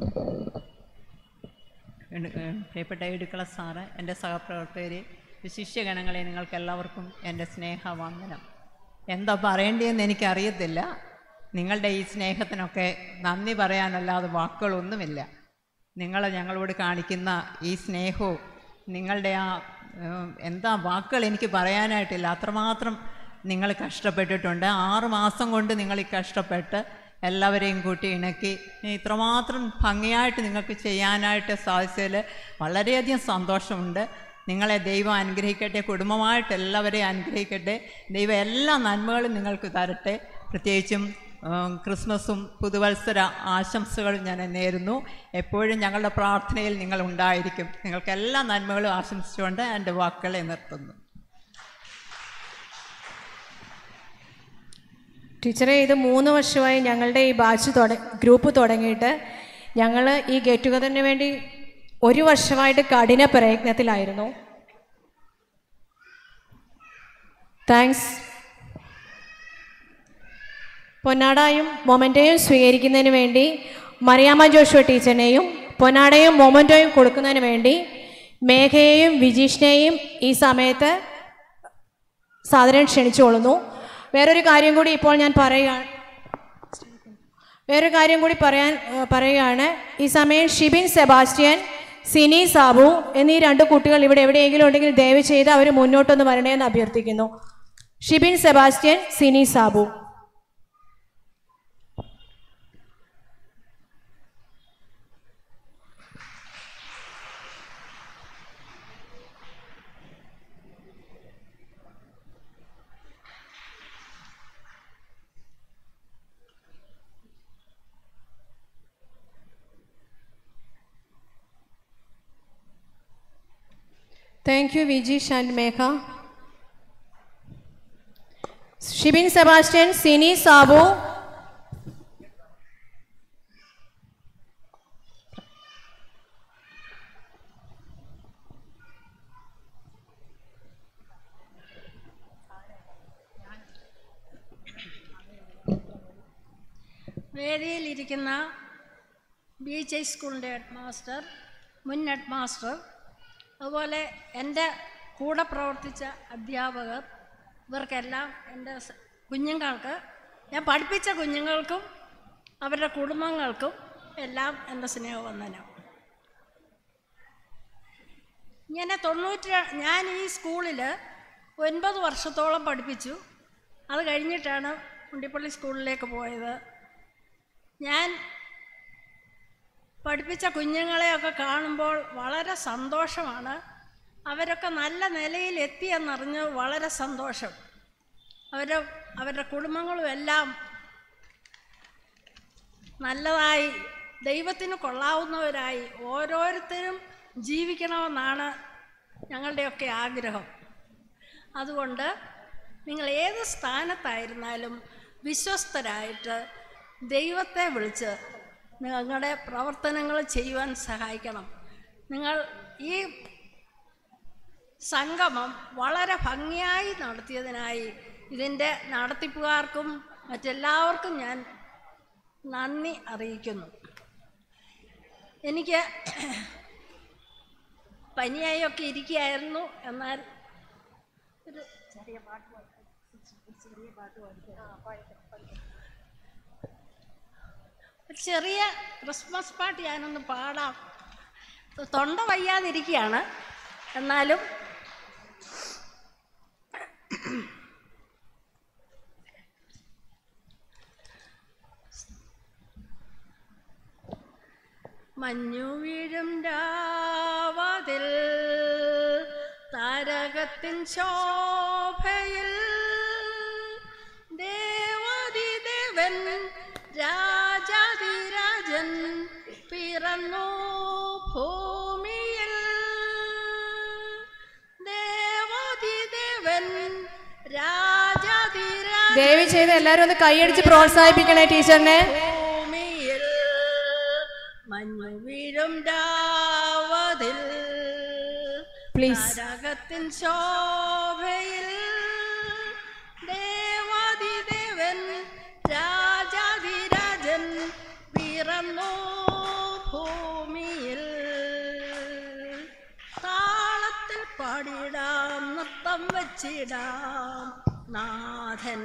ഇട- ഏ, പ്രിയപ്പെട്ട ഇടുക്കള സാറ് എൻ്റെ സഹപ്രവർത്തകരെ ശിഷ്യഗണങ്ങളെ നിങ്ങൾക്ക് എല്ലാവർക്കും എൻ്റെ സ്നേഹവന്ദനം എന്താ പറയേണ്ടതെന്ന് എനിക്കറിയത്തില്ല നിങ്ങളുടെ ഈ സ്നേഹത്തിനൊക്കെ നന്ദി പറയാനല്ലാതെ വാക്കുകളൊന്നുമില്ല നിങ്ങൾ ഞങ്ങളോട് കാണിക്കുന്ന ഈ സ്നേഹവും നിങ്ങളുടെ ആ ഏഹ്, എന്താ വാക്കുകൾ എനിക്ക് പറയാനായിട്ടില്ല അത്രമാത്രം നിങ്ങൾ കഷ്ടപ്പെട്ടിട്ടുണ്ട് ആറ് മാസം കൊണ്ട് നിങ്ങൾ ഈ കഷ്ടപ്പെട്ട് എല്ലാവരെയും കൂട്ടി ഇണക്കി ഇത്രമാത്രം ഭംഗിയായിട്ട് നിങ്ങൾക്ക് ചെയ്യാനായിട്ട് സാധിച്ചതിൽ വളരെയധികം സന്തോഷമുണ്ട് നിങ്ങളെ ദൈവം അനുഗ്രഹിക്കട്ടെ കുടുംബമായിട്ട് എല്ലാവരെയും അനുഗ്രഹിക്കട്ടെ ദൈവം എല്ലാ നന്മകളും നിങ്ങൾക്ക് തരട്ടെ പ്രത്യേകിച്ചും ഉം, ക്രിസ്മസും പുതുവത്സര ആശംസകൾ ഞാൻ നേരുന്നു എപ്പോഴും ഞങ്ങളുടെ പ്രാർത്ഥനയിൽ നിങ്ങൾ ഉണ്ടായിരിക്കും നിങ്ങൾക്ക് എല്ലാ നന്മകളും ആശംസിച്ചുകൊണ്ട് എൻ്റെ വാക്കുകളെ നിർത്തുന്നു ടീച്ചറെ ഇത് മൂന്ന് വർഷമായി ഞങ്ങളുടെ ഈ ബാച്ച് തുട ഗ്രൂപ്പ് തുടങ്ങിയിട്ട് ഞങ്ങൾ ഈ ഗെറ്റ് ടുഗദറിന് വേണ്ടി ഒരു വർഷമായിട്ട് കഠിന പ്രയത്നത്തിലായിരുന്നു താങ്ക്സ് പൊന്നാടായും മൊമൻറ്റോയും സ്വീകരിക്കുന്നതിന് വേണ്ടി മറിയാമ്മ ജോഷുവ ടീച്ചറിനെയും പൊന്നാടയും മൊമൻറ്റോയും കൊടുക്കുന്നതിന് വേണ്ടി മേഘയെയും വിജീഷിനെയും ഈ സമയത്ത് സാദരം ക്ഷണിച്ചുകൊള്ളുന്നു വേറൊരു കാര്യം കൂടി ഇപ്പോൾ ഞാൻ പറയുകയാണ് വേറൊരു കാര്യം കൂടി പറയാൻ ഏഹ്, പറയുകയാണ് ഈ സമയം ഷിബിൻ സെബാസ്റ്റ്യൻ സിനി സാബു എന്നീ രണ്ട് കുട്ടികൾ ഇവിടെ എവിടെയെങ്കിലും ഉണ്ടെങ്കിൽ ദയവ് ചെയ്ത് അവർ മുന്നോട്ടൊന്ന് വരണേന്ന് അഭ്യർത്ഥിക്കുന്നു Shibin Sebastian Sini Sabu thank you Vijeesh and Megha Shibin Sebastian Sini Sabu വേദിയിലിരിക്കുന്ന ബി എച്ച് ഐ സ്കൂളിൻ്റെ ഹെഡ് മാസ്റ്റർ മുൻ ഹെഡ് മാസ്റ്റർ അതുപോലെ എൻ്റെ കൂടെ പ്രവർത്തിച്ച അധ്യാപകർ ഇവർക്കെല്ലാം എൻ്റെ സ- കുഞ്ഞുങ്ങൾക്ക് ഞാൻ പഠിപ്പിച്ച കുഞ്ഞുങ്ങൾക്കും അവരുടെ കുടുംബങ്ങൾക്കും എല്ലാം എൻ്റെ സ്നേഹവന്ദനം ഇങ്ങനെ തൊണ്ണൂറ്റി ര- ഞാൻ ഈ സ്കൂളിൽ ഒൻപത് വർഷത്തോളം പഠിപ്പിച്ചു അത് കഴിഞ്ഞിട്ടാണ് ഉണ്ടിപ്പള്ളി സ്കൂളിലേക്ക് പോയത് ഞാൻ പഠിപ്പിച്ച കുഞ്ഞുങ്ങളെയൊക്കെ കാണുമ്പോൾ വളരെ സന്തോഷമാണ് അവരൊക്കെ നല്ല നിലയിൽ എത്തിയെന്നറിഞ്ഞ് വളരെ സന്തോഷം അവർ അവരുടെ കുടുംബങ്ങളും എല്ലാം നല്ലതായി ദൈവത്തിന് കൊള്ളാവുന്നവരായി ഓരോരുത്തരും ജീവിക്കണമെന്നാണ് ഞങ്ങളുടെയൊക്കെ ആഗ്രഹം അതുകൊണ്ട് നിങ്ങൾ ഏത് സ്ഥാനത്തായിരുന്നാലും വിശ്വസ്തരായിട്ട് ദൈവത്തെ വിളിച്ച് നിങ്ങളുടെ പ്രവർത്തനങ്ങൾ ചെയ്യുവാൻ സഹായിക്കണം നിങ്ങൾ ഈ സംഗമം വളരെ ഭംഗിയായി നടത്തിയതിനായി ഇതിൻ്റെ നടത്തിപ്പുകാർക്കും മറ്റെല്ലാവർക്കും ഞാൻ നന്ദി അറിയിക്കുന്നു എനിക്ക് പനിയായൊക്കെ ഇരിക്കുകയായിരുന്നു എന്നാൽ ഒരു ചെറിയ പാട്ട് പാടി- ഒരു ചെറിയ പാട്ട് പാടിത്തരാം. ആ, പാടിത്തരാം, പാടിത്തരാം. ഒരു ചെറിയ ക്രിസ്മസ് പാട്ട് ഞാനൊന്ന് പാടാം തൊണ്ട വയ്യാതിരിക്കുകയാണ് എന്നാലും മഞ്ഞു വീഴും രാവതിൽ താരകത്തിൻ ശോഭയിൽ ദേവാദിദേവൻ രാജാതിരാജൻ പിറന്നു ഭൂമിയിൽ ദേവാദിദേവൻ രാജാതിരാജൻ ദയവ് ചെയ്ത് എല്ലാവരും ഒന്ന് കൈയടിച്ച് പ്രോത്സാഹിപ്പിക്കണേ ടീച്ചറിനെ ഭൂമിയിൽ മഞ്ഞു വീഴും രാവതിൽ Please. താരകത്തിൻ ശോഭയിൽ ദേവാദിദേവൻ രാജാതിരാജൻ പിറന്നു ഭൂമിയിൽ താളത്തിൽ പാടിടാം നൃത്തം വച്ചിടാം നാഥൻ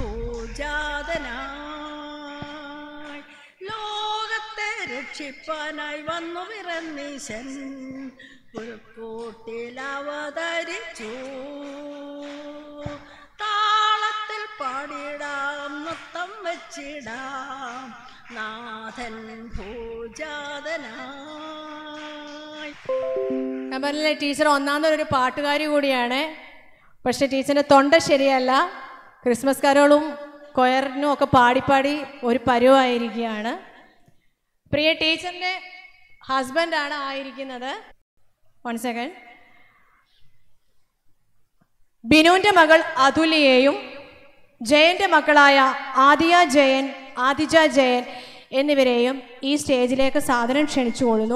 പൂജാതനായി ലോകത്തെ രക്ഷിപ്പാനായി വന്നു പിറന്നീശൻ പുൽക്കൂട്ടിൽ അവതരിച്ചു താളത്തിൽ പാടിടാം നൃത്തം വച്ചിടാം നാഥൻ പൂജാതനായി ഞാൻ പറഞ്ഞില്ലേ ടീച്ചർ ഒന്നാമതൊരു പാട്ടുകാരി കൂടിയാണ് പക്ഷെ ടീച്ചറിൻ്റെ തൊണ്ട ശരിയല്ല ക്രിസ്മസ് കരോളും കൊയറിനും ഒക്കെ പാടിപ്പാടി ഒരു പരുവായിരിക്കുകയാണ് പ്രിയ ടീച്ചറിൻ്റെ ഹസ്ബൻഡാണ് ആയിരിക്കുന്നത് വൺ സെക്കൻഡ് ബിനുവിൻ്റെ മകൾ അതുല്യയെയും ജയന്റെ മക്കളായ ആദിയ ജയൻ ആദിജ ജയൻ എന്നിവരെയും ഈ സ്റ്റേജിലേക്ക് സാധനം ക്ഷണിച്ചുകൊള്ളുന്നു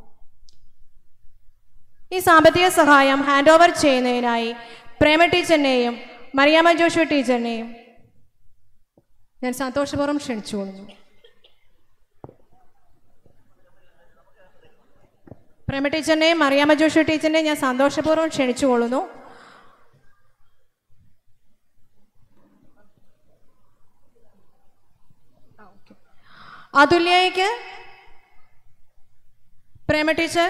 ഈ സാമ്പത്തിക സഹായം ഹാൻഡ് ഓവർ ചെയ്യുന്നതിനായി പ്രേമ ടീച്ചറിനെയും മറിയാമ്മ ജോഷു ടീച്ചറിനെയും ഞാൻ സന്തോഷപൂർവ്വം ക്ഷണിച്ചുകൊള്ളുന്നു പ്രേമ ടീച്ചറിനെയും മറിയാമ്മ ജോഷു ടീച്ചറിനെയും ഞാൻ സന്തോഷപൂർവ്വം ക്ഷണിച്ചുകൊള്ളുന്നു അതുല്യയ്ക്ക് പ്രേമ ടീച്ചർ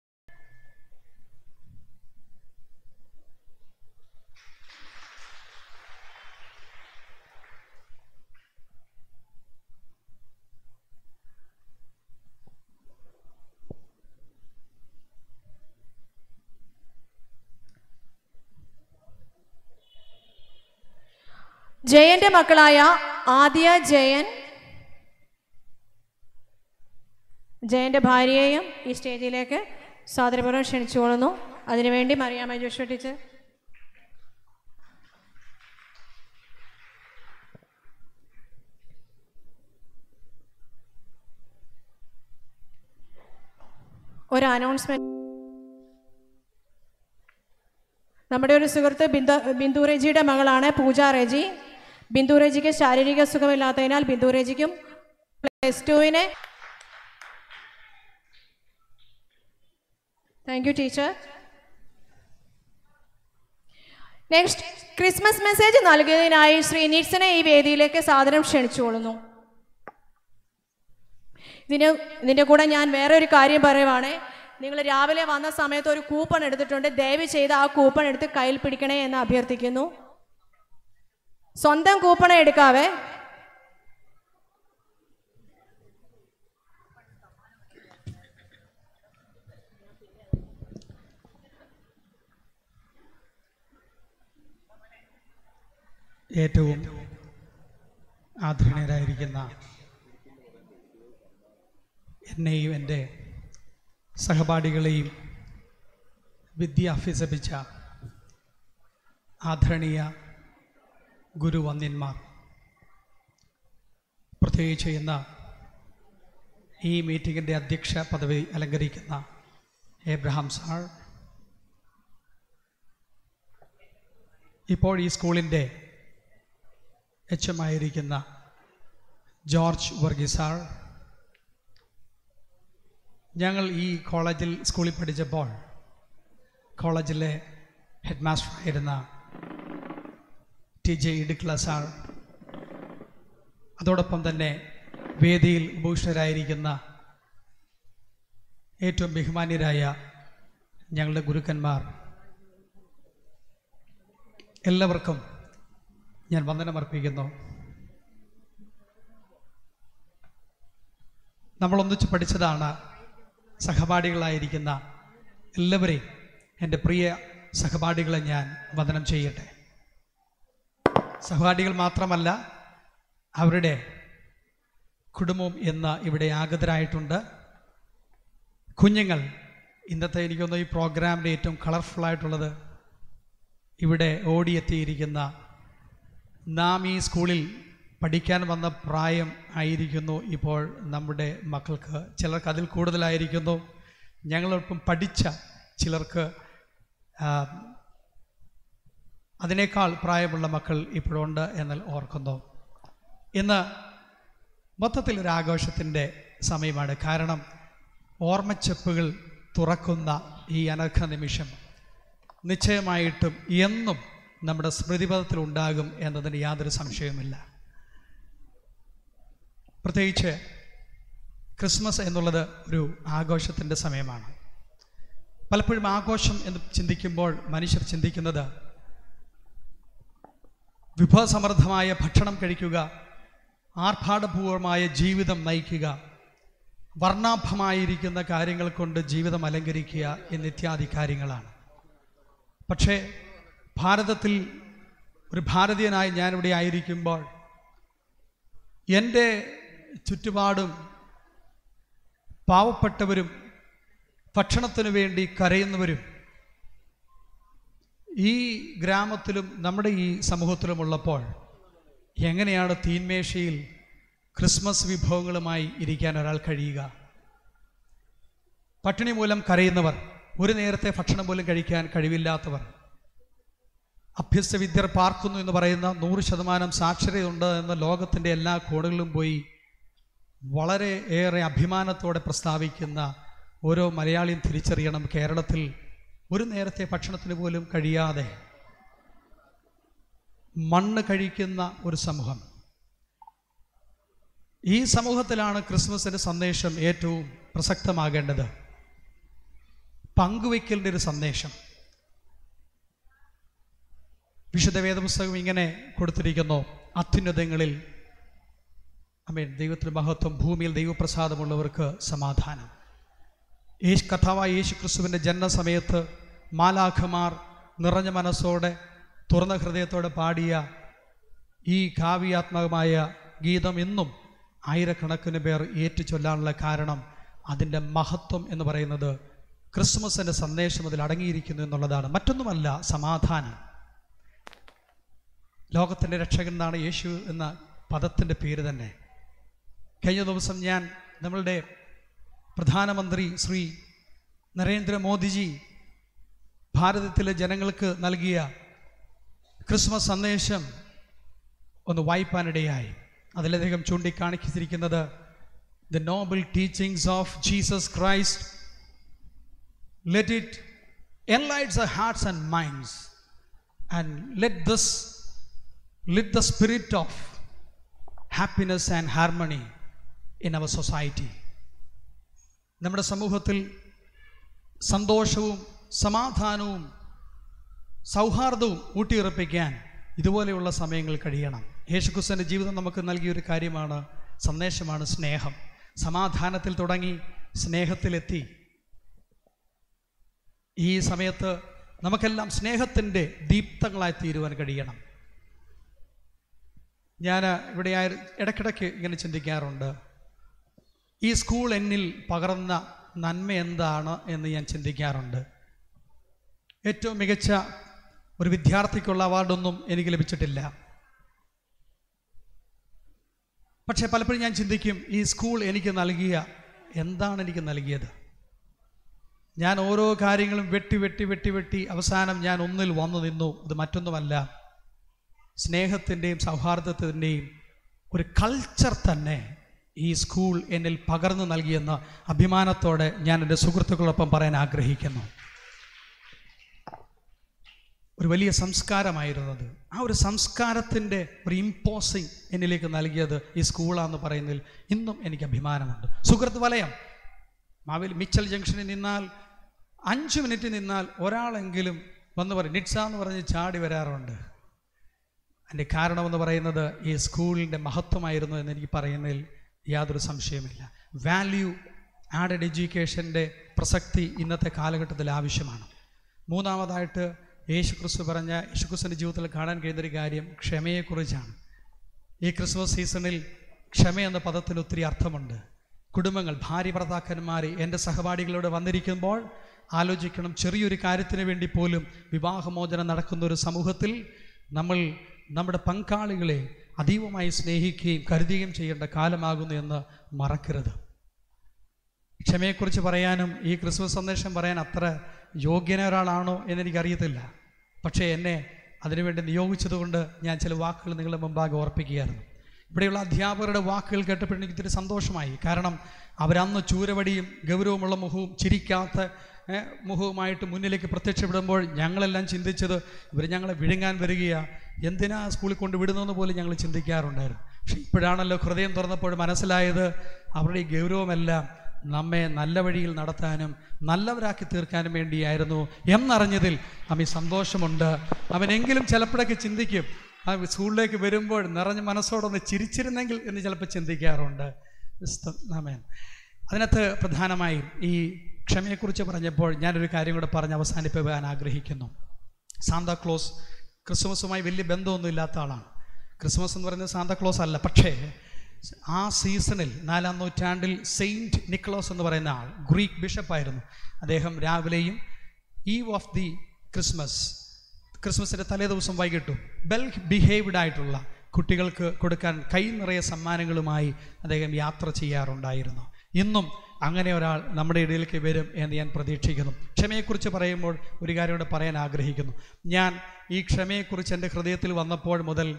ജയന്റെ മക്കളായ ആദ്യ ജയൻ ജയന്റെ ഭാര്യയെയും ഈ സ്റ്റേജിലേക്ക് സാദരപൂർവ്വം ക്ഷണിച്ചുകൊള്ളുന്നു അതിനുവേണ്ടി മറിയാമ്മ ജോഷു ടീച്ചർ ഒരു അനൗൺസ്മെന്റ് നമ്മുടെ ഒരു സുഹൃത്ത് ബിന്ദു ബിന്ദു റെജിയുടെ മകളാണ് പൂജ റെജി ബിന്ദു റെജിക്ക് ശാരീരിക സുഖമില്ലാത്തതിനാൽ ബിന്ദു റെജിക്കും പ്ലസ് ടുവിനെ thank you teacher next Christmas message നൽകിയതിനായി ശ്രീ നീറ്റ്സനെ ഈ വേദിയിലേക്ക് സാദരം ക്ഷണിച്ചുകൊള്ളുന്നു ഇതിന് ഇതിൻ്റെ കൂടെ ഞാൻ വേറെ ഒരു കാര്യം പറയുവാണ് നിങ്ങൾ രാവിലെ വന്ന സമയത്ത് ഒരു കൂപ്പൺ എടുത്തിട്ടുണ്ട് ദയവ് ചെയ്ത് ആ കൂപ്പൺ എടുത്ത് കയ്യിൽ പിടിക്കണേ എന്ന് അഭ്യർത്ഥിക്കുന്നു സ്വന്തം കൂപ്പണേ എടുക്കാവേ ഏറ്റവും ആദരണീയരായിരിക്കുന്ന എന്നെയും എൻ്റെ സഹപാഠികളെയും വിദ്യ അഭ്യസിപ്പിച്ച ആദരണീയ ഗുരുവന്ദ്യന്മാർ പ്രത്യേകിച്ച് ഇന്ന് ഈ മീറ്റിങ്ങിൻ്റെ അധ്യക്ഷ പദവി അലങ്കരിക്കുന്ന ഏബ്രഹാം സാർ ഇപ്പോൾ ഈ സ്കൂളിൻ്റെ എച്ച് എം ആയിരിക്കുന്ന ജോർജ് വർഗീസാർ ഞങ്ങൾ ഈ കോളേജിൽ സ്കൂളിൽ പഠിച്ചപ്പോൾ കോളേജിലെ ഹെഡ് മാസ്റ്റർ ആയിരുന്ന ടി ജെ ഇടുക്ല സാർ അതോടൊപ്പം തന്നെ വേദിയിൽ ഭൂഷണരായിരിക്കുന്ന ഏറ്റവും ബഹുമാന്യരായ ഞങ്ങളുടെ ഗുരുക്കന്മാർ എല്ലാവർക്കും ഞാൻ വന്ദനമർപ്പിക്കുന്നു നമ്മളൊന്നിച്ച് പഠിച്ചതാണ് സഹപാഠികളായിരിക്കുന്ന എല്ലാവരെയും എൻ്റെ പ്രിയ സഹപാഠികളെ ഞാൻ വന്ദനം ചെയ്യട്ടെ സഹപാഠികൾ മാത്രമല്ല അവരുടെ കുടുംബം എന്ന് ഇവിടെ ആഗതരായിട്ടുണ്ട് കുഞ്ഞുങ്ങൾ ഇന്നത്തെ എനിക്കൊന്ന് ഈ പ്രോഗ്രാമിൻ്റെ ഏറ്റവും കളർഫുള്ളായിട്ടുള്ളത് ഇവിടെ ഓടിയെത്തിയിരിക്കുന്ന നാം ഈ സ്കൂളിൽ പഠിക്കാൻ വന്ന പ്രായം ആയിരിക്കുന്നു ഇപ്പോൾ നമ്മുടെ മക്കൾക്ക് ചിലർക്ക് അതിൽ കൂടുതലായിരിക്കുന്നു ഞങ്ങളൊപ്പം പഠിച്ച ചിലർക്ക് ആ, അതിനേക്കാൾ പ്രായമുള്ള മക്കൾ ഇപ്പോഴുണ്ട് എന്നാൽ ഓർക്കുന്നു ഇന്ന് മൊത്തത്തിൽ ഒരു ആഘോഷത്തിൻ്റെ സമയമാണ് കാരണം ഓർമ്മച്ചെപ്പുകൾ തുറക്കുന്ന ഈ അനർഘ നിമിഷം നിശ്ചയമായിട്ടും എന്നും നമ്മുടെ സ്മൃതിപഥത്തിൽ ഉണ്ടാകും എന്നതിന് യാതൊരു സംശയവുമില്ല പ്രത്യേകിച്ച് ക്രിസ്മസ് എന്നുള്ളത് ഒരു ആഘോഷത്തിൻ്റെ സമയമാണ് പലപ്പോഴും ആഘോഷം എന്ന് ചിന്തിക്കുമ്പോൾ മനുഷ്യർ ചിന്തിക്കുന്നത് വിഭവസമൃദ്ധമായ ഭക്ഷണം കഴിക്കുക ആർഭാടപൂർവമായ ജീവിതം നയിക്കുക വർണ്ണാഭമായിരിക്കുന്ന കാര്യങ്ങൾ കൊണ്ട് ജീവിതം അലങ്കരിക്കുക എന്നിത്യാദി കാര്യങ്ങളാണ് പക്ഷേ ഭാരതത്തിൽ ഒരു ഭാരതീയനായി ഞാനിവിടെ ആയിരിക്കുമ്പോൾ എൻ്റെ ചുറ്റുപാടും പാവപ്പെട്ടവരും ഭക്ഷണത്തിനു വേണ്ടി കരയുന്നവരും ഈ ഗ്രാമത്തിലും നമ്മുടെ ഈ സമൂഹത്തിലുമുള്ളപ്പോൾ എങ്ങനെയാണ് തീന്മേശയിൽ ക്രിസ്മസ് വിഭവങ്ങളുമായി ഇരിക്കാൻ ഒരാൾ കഴിയുക പട്ടിണി മൂലം കരയുന്നവർ ഒരു നേരത്തെ ഭക്ഷണം പോലും കഴിക്കാൻ കഴിവില്ലാത്തവർ അഭ്യസ്ത വിദ്യർ പാർക്കുന്നു എന്ന് പറയുന്ന നൂറ് ശതമാനം സാക്ഷരതയുണ്ട് എന്ന ലോകത്തിൻ്റെ എല്ലാ കോണുകളിലും പോയി വളരെ ഏറെ അഭിമാനത്തോടെ പ്രസ്താവിക്കുന്ന ഓരോ മലയാളിയും തിരിച്ചറിയണം കേരളത്തിൽ ഒരു നേരത്തെ ഭക്ഷണത്തിന് പോലും കഴിയാതെ മണ്ണ് കഴിക്കുന്ന ഒരു സമൂഹം ഈ സമൂഹത്തിലാണ് ക്രിസ്മസിൻ്റെ സന്ദേശം ഏറ്റവും പ്രസക്തമാകേണ്ടത് പങ്കുവയ്ക്കലിൻ്റെ ഒരു സന്ദേശം വിശുദ്ധ വേദപുസ്തകം ഇങ്ങനെ കൊടുത്തിരിക്കുന്നു അത്യുന്നതങ്ങളിൽ അമേൻ ദൈവത്തിന് മഹത്വം ഭൂമിയിൽ ദൈവപ്രസാദമുള്ളവർക്ക് സമാധാനം യേശു കഥാവായ യേശു ക്രിസ്തുവിൻ്റെ ജനനസമയത്ത് മാലാഖമാർ നിറഞ്ഞ മനസ്സോടെ തുറന്ന ഹൃദയത്തോടെ പാടിയ ഈ കാവ്യാത്മകമായ ഗീതം ഇന്നും ആയിരക്കണക്കിന് പേർ ഏറ്റുചൊല്ലാനുള്ള കാരണം അതിൻ്റെ മഹത്വം എന്ന് പറയുന്നത് ക്രിസ്മസിൻ്റെ സന്ദേശം അതിൽ അടങ്ങിയിരിക്കുന്നു എന്നുള്ളതാണ് മറ്റൊന്നുമല്ല സമാധാനം ലോകത്തിൻ്റെ രക്ഷകൻ എന്നാണ് യേശു എന്ന പദത്തിൻ്റെ പേര് തന്നെ കഴിഞ്ഞ ദിവസം ഞാൻ നമ്മളുടെ പ്രധാനമന്ത്രി ശ്രീ നരേന്ദ്രമോദിജി ഭാരതത്തിലെ ജനങ്ങൾക്ക് നൽകിയ ക്രിസ്മസ് സന്ദേശം ഒന്ന് വായിപ്പാനിടയായി അതിലദ്ദേഹം ചൂണ്ടിക്കാണിച്ചിരിക്കുന്നത് the noble teachings of Jesus Christ let it enlightens a hearts and minds and let this lit the spirit of happiness and harmony in our society നമ്മുടെ സമൂഹത്തിൽ സന്തോഷവും സമാധാനവും സൗഹാർദ്ദവും ഊട്ടിയുറപ്പിക്കാൻ ഇതുപോലെയുള്ള സമയങ്ങൾ കഴിയണം യേശുക്രിസ്തുവിൻ്റെ ജീവിതം നമുക്ക് നൽകിയ ഒരു കാര്യമാണ് സന്ദേശമാണ് സ്നേഹം സമാധാനത്തിൽ തുടങ്ങി സ്നേഹത്തിലെത്തി ഈ സമയത്ത് നമുക്കെല്ലാം സ്നേഹത്തിൻ്റെ ദീപ്തങ്ങളായി തീരുവാൻ കഴിയണം ഞാൻ ഇവിടെ ആയി ഇടയ്ക്കിടയ്ക്ക് ഇങ്ങനെ ചിന്തിക്കാറുണ്ട് ഈ സ്കൂൾ എന്നിൽ പകർന്ന നന്മ എന്താണ് എന്ന് ഞാൻ ചിന്തിക്കാറുണ്ട് ഏറ്റവും മികച്ച ഒരു വിദ്യാർത്ഥിക്കുള്ള അവാർഡൊന്നും എനിക്ക് ലഭിച്ചിട്ടില്ല പക്ഷേ പലപ്പോഴും ഞാൻ ചിന്തിക്കും ഈ സ്കൂൾ എനിക്ക് നൽകിയ എന്താണ് എനിക്ക് നൽകിയത് ഞാൻ ഓരോ കാര്യങ്ങളും വെട്ടി വെട്ടി വെട്ടി വെട്ടി അവസാനം ഞാൻ ഒന്നിൽ വന്നു നിന്നു അത് മറ്റൊന്നുമല്ല സ്നേഹത്തിൻ്റെയും സൗഹാർദ്ദത്തിൻ്റെയും ഒരു കൾച്ചർ തന്നെ ഈ സ്കൂൾ എന്നിൽ പകർന്നു നൽകിയെന്ന അഭിമാനത്തോടെ ഞാൻ എൻ്റെ സുഹൃത്തുക്കളൊപ്പം പറയാൻ ആഗ്രഹിക്കുന്നു ഒരു വലിയ സംസ്കാരമായിരുന്നത് ആ ഒരു സംസ്കാരത്തിൻ്റെ ഒരു ഇമ്പോസിങ് എന്നിലേക്ക് നൽകിയത് ഈ സ്കൂളാന്ന് പറയുന്നതിൽ ഇന്നും എനിക്ക് അഭിമാനമുണ്ട് സുഹൃത്ത് വലയം മാവിൽ മിച്ചൽ ജംഗ്ഷനിൽ നിന്നാൽ അഞ്ച് മിനിറ്റ് നിന്നാൽ ഒരാളെങ്കിലും വന്ന് പറയും നിറ്റ്സ എന്ന് പറഞ്ഞ് ചാടി വരാറുണ്ട് അതിൻ്റെ കാരണമെന്ന് പറയുന്നത് ഈ സ്കൂളിൻ്റെ മഹത്വമായിരുന്നു എന്ന് എനിക്ക് പറയുന്നതിൽ യാതൊരു സംശയമില്ല വാല്യൂ ആഡഡ് എഡ്യൂക്കേഷൻ്റെ പ്രസക്തി ഇന്നത്തെ കാലഘട്ടത്തിൽ ആവശ്യമാണ് മൂന്നാമതായിട്ട് യേശുക്രിസ്തു പറഞ്ഞ യേശുക്രിസ്തുവിൻ്റെ ജീവിതത്തിൽ കാണാൻ കഴിയുന്ന ഒരു കാര്യം ക്ഷമയെക്കുറിച്ചാണ് ഈ ക്രിസ്മസ് സീസണിൽ ക്ഷമ എന്ന പദത്തിന് ഒത്തിരി അർത്ഥമുണ്ട് കുടുംബങ്ങൾ ഭാര്യ ഭർത്താക്കന്മാർ എൻ്റെ സഹപാഠികളോട് വന്നിരിക്കുമ്പോൾ ആലോചിക്കണം ചെറിയൊരു കാര്യത്തിന് വേണ്ടി പോലും വിവാഹമോചനം നടക്കുന്ന ഒരു സമൂഹത്തിൽ നമ്മൾ നമ്മുടെ പങ്കാളികളെ അതീവമായി സ്നേഹിക്കുകയും കരുതുകയും ചെയ്യേണ്ട കാലമാകുന്നു എന്ന് മറക്കരുത് ക്ഷമയെക്കുറിച്ച് പറയാനും ഈ ക്രിസ്മസ് സന്ദേശം പറയാൻ അത്ര യോഗ്യന ഒരാളാണോ എന്നെനിക്കറിയത്തില്ല പക്ഷേ എന്നെ അതിനുവേണ്ടി നിയോഗിച്ചതുകൊണ്ട് ഞാൻ ചില വാക്കുകൾ നിങ്ങളുടെ മുമ്പാകെ ഓർപ്പിക്കുകയായിരുന്നു ഇവിടെയുള്ള അധ്യാപകരുടെ വാക്കുകൾ കേട്ടപ്പോൾ എനിക്ക് ഇത്തിരി സന്തോഷമായി കാരണം അവരന്ന് ചൂരവടിയും ഗൗരവമുള്ള മുഖവും ചിരിക്കാത്ത ഏ, മുഖവുമായിട്ട് മുന്നിലേക്ക് പ്രത്യക്ഷപ്പെടുമ്പോൾ ഞങ്ങളെല്ലാം ചിന്തിച്ചത് ഇവർ ഞങ്ങളെ വിഴുങ്ങാൻ വരികയാ എന്തിനാ സ്കൂളിൽ കൊണ്ട് വിടുന്നതെന്ന് പോലും ഞങ്ങൾ ചിന്തിക്കാറുണ്ടായിരുന്നു പക്ഷെ ഇപ്പോഴാണല്ലോ ഹൃദയം തുറന്നപ്പോൾ മനസ്സിലായത് അവരുടെ ഈ ഗൗരവമെല്ലാം നമ്മെ നല്ല വഴിയിൽ നടത്താനും നല്ലവരാക്കി തീർക്കാനും വേണ്ടിയായിരുന്നു എന്നറിഞ്ഞതിൽ അമ്മ സന്തോഷമുണ്ട് അവനെങ്കിലും ചിലപ്പോഴൊക്കെ ചിന്തിക്കും ആ സ്കൂളിലേക്ക് വരുമ്പോൾ നിറഞ്ഞ മനസ്സോടൊന്ന് ചിരിച്ചിരുന്നെങ്കിൽ എന്ന് ചിലപ്പോൾ ചിന്തിക്കാറുണ്ട് ആമേൻ അതിനകത്ത് പ്രധാനമായും ഈ ക്ഷമയെക്കുറിച്ച് പറഞ്ഞപ്പോൾ ഞാനൊരു കാര്യം കൂടെ പറഞ്ഞ് അവസാനിപ്പിക്കാൻ ആഗ്രഹിക്കുന്നു സാന്താക്ലോസ് ക്രിസ്മസുമായി വലിയ ബന്ധമൊന്നും ഇല്ലാത്ത ആളാണ് ക്രിസ്മസ് എന്ന് പറയുന്നത് സാന്താക്ലോസ് അല്ല പക്ഷേ ആ സീസണിൽ നാലാം നൂറ്റാണ്ടിൽ സെയിൻറ്റ് നിക്ലോസ് എന്ന് പറയുന്ന ആൾ ഗ്രീക്ക് ബിഷപ്പായിരുന്നു അദ്ദേഹം രാവിലെയും ഈവ് ഓഫ് ദി ക്രിസ്മസ് ക്രിസ്മസിൻ്റെ തലേ ദിവസം വൈകിട്ടും വെൽ ബിഹേവ്ഡ് ആയിട്ടുള്ള കുട്ടികൾക്ക് കൊടുക്കാൻ കൈ നിറയെ സമ്മാനങ്ങളുമായി അദ്ദേഹം യാത്ര ചെയ്യാറുണ്ടായിരുന്നു ഇന്നും അങ്ങനെ ഒരാൾ നമ്മുടെ ഇടയിലേക്ക് വരും എന്ന് ഞാൻ പ്രതീക്ഷിക്കുന്നു ക്ഷമയെക്കുറിച്ച് പറയുമ്പോൾ ഒരു കാര്യം കൂടെ പറയാൻ ആഗ്രഹിക്കുന്നു ഞാൻ ഈ ക്ഷമയെക്കുറിച്ച് എൻ്റെ ഹൃദയത്തിൽ വന്നപ്പോൾ മുതൽ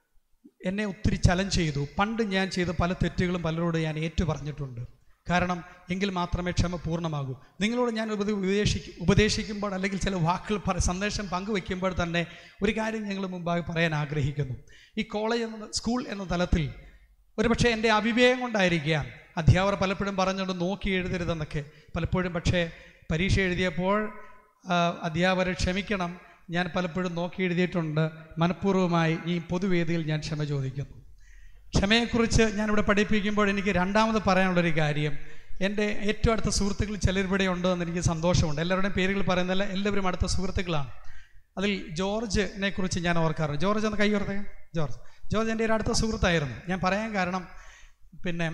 എന്നെ ഒത്തിരി ചലഞ്ച് ചെയ്തു പണ്ട് ഞാൻ ചെയ്ത പല തെറ്റുകളും പലരോട് ഞാൻ ഏറ്റു പറഞ്ഞിട്ടുണ്ട് കാരണം എങ്കിൽ മാത്രമേ ക്ഷമ പൂർണ്ണമാകൂ നിങ്ങളോട് ഞാൻ ഉപദ ഉപദേശിക്ക് ഉപദേശിക്കുമ്പോൾ അല്ലെങ്കിൽ ചില വാക്കുകൾ പറ സന്ദേശം പങ്കുവെക്കുമ്പോൾ തന്നെ ഒരു കാര്യം ഞങ്ങൾ മുമ്പാകെ പറയാൻ ആഗ്രഹിക്കുന്നു ഈ കോളേജ് എന്ന സ്കൂൾ എന്ന തലത്തിൽ ഒരുപക്ഷെ എൻ്റെ അവിവേകം കൊണ്ടായിരിക്കാം അധ്യാപകർ പലപ്പോഴും പറഞ്ഞുകൊണ്ട് നോക്കി എഴുതരുതെന്നൊക്കെ പലപ്പോഴും പക്ഷേ പരീക്ഷ എഴുതിയപ്പോൾ ആ, അധ്യാപകരെ ക്ഷമിക്കണം ഞാൻ പലപ്പോഴും നോക്കി എഴുതിയിട്ടുണ്ട് മനഃപൂർവ്വമായി ഈ പൊതുവേദിയിൽ ഞാൻ ക്ഷമ ചോദിക്കുന്നു ക്ഷമയെക്കുറിച്ച് ഞാനിവിടെ പഠിപ്പിക്കുമ്പോൾ എനിക്ക് രണ്ടാമത് പറയാനുള്ളൊരു കാര്യം എൻ്റെ ഏറ്റവും അടുത്ത സുഹൃത്തുക്കൾ ചിലരിവിടെ ഉണ്ടെന്ന് എനിക്ക് സന്തോഷമുണ്ട് എല്ലാവരുടെയും പേരുകൾ പറയുന്നില്ല എല്ലാവരും അടുത്ത സുഹൃത്തുക്കളാണ് അതിൽ ജോർജിനെ കുറിച്ച് ഞാൻ ഓർക്കാറുണ്ട് ജോർജ് ഒന്ന് കൈ ഓർത്തേ ജോർജ് ജോർജ് എൻ്റെ ഒരു അടുത്ത സുഹൃത്തായിരുന്നു ഞാൻ പറയാൻ കാരണം പിന്നെ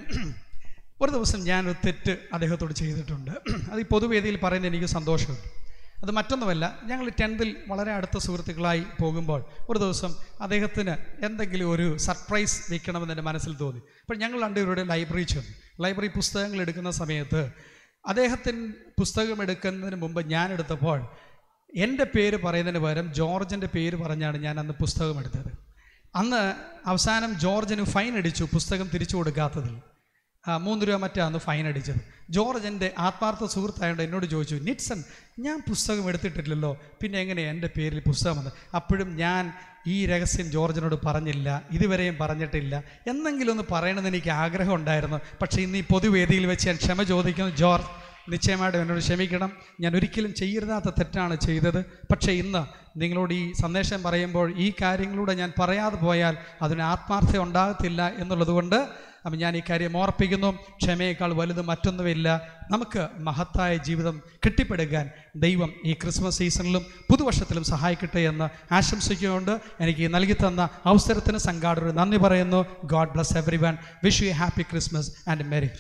ഒരു ദിവസം ഞാൻ ഒരു തെറ്റ് അദ്ദേഹത്തോട് ചെയ്തിട്ടുണ്ട് അത് ഈ പൊതുവേദിയിൽ പറയുന്നത് എനിക്ക് സന്തോഷമുണ്ട് അത് മറ്റൊന്നുമല്ല ഞങ്ങൾ ടെൻത്തിൽ വളരെ അടുത്ത സുഹൃത്തുക്കളായി പോകുമ്പോൾ ഒരു ദിവസം അദ്ദേഹത്തിന് എന്തെങ്കിലും ഒരു സർപ്രൈസ് വെക്കണമെന്ന് എൻ്റെ മനസ്സിൽ തോന്നി അപ്പോൾ ഞങ്ങൾ രണ്ടുപേരുടെ ലൈബ്രറി ചെന്നു ലൈബ്രറി പുസ്തകങ്ങൾ എടുക്കുന്ന സമയത്ത് അദ്ദേഹത്തിന് പുസ്തകം എടുക്കുന്നതിന് മുമ്പ് ഞാൻ എടുത്തപ്പോൾ എൻ്റെ പേര് പറയുന്നതിന് പകരം ജോർജിൻ്റെ പേര് പറഞ്ഞാണ് ഞാൻ അന്ന് പുസ്തകം എടുത്തത് അന്ന് അവസാനം ജോർജിന് ഫൈൻ അടിച്ചു പുസ്തകം തിരിച്ചു കൊടുക്കാത്തതിൽ ആ, മൂന്ന് രൂപ മറ്റാണ് ഫൈൻ അടിച്ചത് ജോർജ് എൻ്റെ ആത്മാർത്ഥ സുഹൃത്തായതുകൊണ്ട് എന്നോട് ചോദിച്ചു നിറ്റ്സൺ ഞാൻ പുസ്തകം എടുത്തിട്ടില്ലല്ലോ പിന്നെ എങ്ങനെയാണ് എൻ്റെ പേരിൽ പുസ്തകം വന്നത് അപ്പോഴും ഞാൻ ഈ രഹസ്യം ജോർജിനോട് പറഞ്ഞില്ല ഇതുവരെയും പറഞ്ഞിട്ടില്ല എന്നെങ്കിലും ഒന്ന് പറയണമെന്ന് എനിക്ക് ആഗ്രഹം ഉണ്ടായിരുന്നു പക്ഷേ ഇന്ന് ഈ പൊതുവേദിയിൽ വെച്ച് ഞാൻ ക്ഷമ ചോദിക്കുന്നു ജോർജ് നിശ്ചയമായിട്ടും എന്നോട് ക്ഷമിക്കണം ഞാൻ ഒരിക്കലും ചെയ്യരുതാത്ത തെറ്റാണ് ചെയ്തത് പക്ഷേ ഇന്ന് നിങ്ങളോട് ഈ സന്ദേശം പറയുമ്പോൾ ഈ കാര്യങ്ങളിലൂടെ ഞാൻ പറയാതെ പോയാൽ അതിന് ആത്മാർത്ഥത ഉണ്ടാകത്തില്ല എന്നുള്ളതുകൊണ്ട് അപ്പം ഞാൻ ഈ കാര്യം ഓർപ്പിക്കുന്നു ക്ഷമയേക്കാൾ വലുത് മറ്റൊന്നുമില്ല നമുക്ക് മഹത്തായ ജീവിതം കെട്ടിപ്പടുക്കാൻ ദൈവം ഈ ക്രിസ്മസ് സീസണിലും പുതുവർഷത്തിലും സഹായിക്കട്ടെ എന്ന് ആശംസിച്ചുകൊണ്ട് എനിക്ക് ഈ നൽകി തന്ന അവസരത്തിന് സംഘാടകർ നന്ദി പറയുന്നു God bless everyone wish you happy Christmas and merry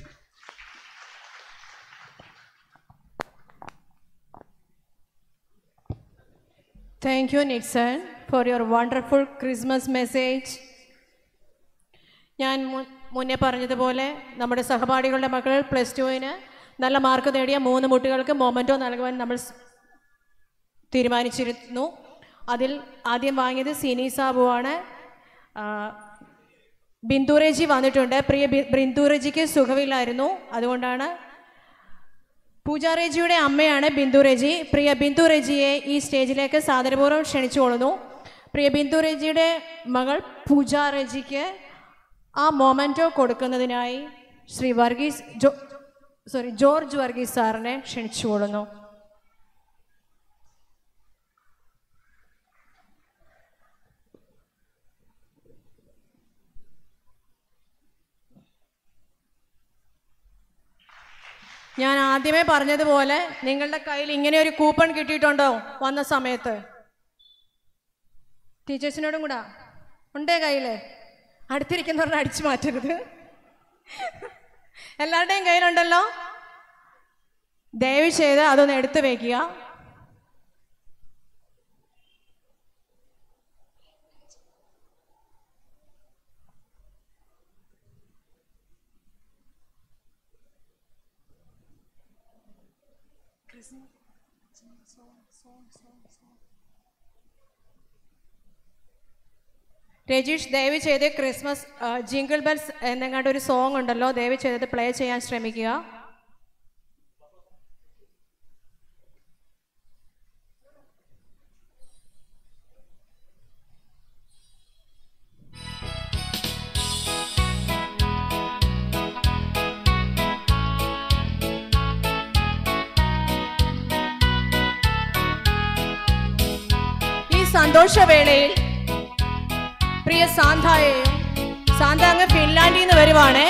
Thank you, Nixon, for your wonderful Christmas message. ഞാൻ മു- മുന്നേ പറഞ്ഞതുപോലെ നമ്മുടെ സഹപാഠികളുടെ മക്കൾ പ്ലസ് ടുവിന് നല്ല മാർക്ക് നേടിയ മൂന്ന് കുട്ടികൾക്ക് മൊമെൻറ്റോ നൽകുവാൻ നമ്മൾ സ് തീരുമാനിച്ചിരുന്നു അതിൽ ആദ്യം വാങ്ങിയത് സിനി സാബുവാണ് ആ, ബിന്ദുറേജി വന്നിട്ടുണ്ട് പ്രിയ ബി- ബിന്ദുറേജിക്ക് സുഖമില്ലായിരുന്നു അതുകൊണ്ടാണ് പൂജാറേജിയുടെ അമ്മയാണ് ബിന്ദു റെജി പ്രിയ ബിന്ദു റെജിയെ ഈ സ്റ്റേജിലേക്ക് സാദരപൂർവ്വം ക്ഷണിച്ചുകൊള്ളുന്നു പ്രിയ ബിന്ദു റെജിയുടെ മകൾ പൂജ റെജിക്ക് ആ മൊമെൻറ്റോ കൊടുക്കുന്നതിനായി ശ്രീ വർഗീസ് ജോ സോറി ജോർജ് വർഗീസ് സാറിനെ ക്ഷണിച്ചുകൊള്ളുന്നു ഞാൻ ആദ്യമേ പറഞ്ഞതുപോലെ നിങ്ങളുടെ കയ്യിൽ ഇങ്ങനെ ഒരു കൂപ്പൺ കിട്ടിയിട്ടുണ്ടോ വന്ന സമയത്ത് ടീച്ചേഴ്സിനോടും കൂടാ ഉണ്ടേ കയ്യില് അടുത്തിരിക്കുന്നവരുടെ അടിച്ചു മാറ്റരുത് എല്ലാവരുടെയും കയ്യിലുണ്ടല്ലോ ദയവ് ചെയ്ത് അതൊന്ന് എടുത്തു വയ്ക്കുക രജീഷ് ദയവ് ചെയ്ത് ക്രിസ്മസ് ജിങ്കിൾ ബെൽസ് എന്നെങ്ങാണ്ട് ഒരു സോങ് ഉണ്ടല്ലോ ദയവ് ചെയ്ത് പ്ലേ ചെയ്യാൻ ശ്രമിക്കുക ഈ സന്തോഷവേളയിൽ പ്രിയ സാന്തായെയും സാന്ത അങ്ങ് ഫിൻലാൻഡിൽ നിന്ന് വരുവാണ്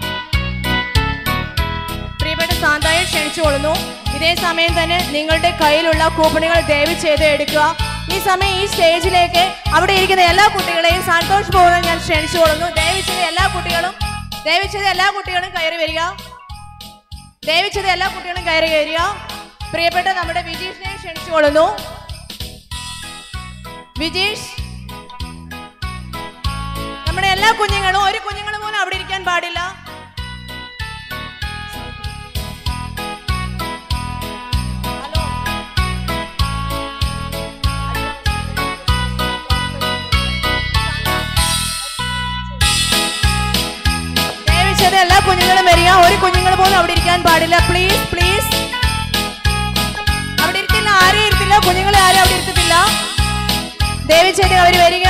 പ്രിയപ്പെട്ട സാന്തായെ ക്ഷണിച്ചുകൊള്ളുന്നു ഇതേ സമയം തന്നെ നിങ്ങളുടെ കയ്യിലുള്ള കൂപ്പണുകൾ ദയവ് ചെയ്ത് എടുക്കുക ഈ സമയം ഈ സ്റ്റേജിലേക്ക് അവിടെ ഇരിക്കുന്ന എല്ലാ കുട്ടികളെയും സന്തോഷപൂർവ്വം ഞാൻ ക്ഷണിച്ചുകൊള്ളുന്നു ദയവ് ചെയ്ത് എല്ലാ കുട്ടികളും ദയവിച്ചത് എല്ലാ കുട്ടികളും കയറി വരിക ദയവിച്ചത് എല്ലാ കുട്ടികളും കയറി വരിക പ്രിയപ്പെട്ട നമ്മുടെ വിജീഷിനെ ക്ഷണിച്ചു കൊള്ളുന്നു വിജീഷ് നമ്മുടെ എല്ലാ കുഞ്ഞുങ്ങളും ഒരു കുഞ്ഞുങ്ങളും പോലും അവിടെ ഇരിക്കാൻ പാടില്ല ഹലോ ദയവിച്ചത് എല്ലാ കുഞ്ഞുങ്ങളും വരിക ഒരു കുഞ്ഞുങ്ങൾ പോലും അവിടെ ഇരിക്കാൻ പാടില്ല പ്ലീസ് പ്ലീസ് അവിടെ ഇരുത്തില്ല ആരെയും ഇരുത്തില്ല കുഞ്ഞുങ്ങളെ ആരും അവിടെ ഇരുത്തത്തില്ല ദയവിച്ചത് അവർ വരിക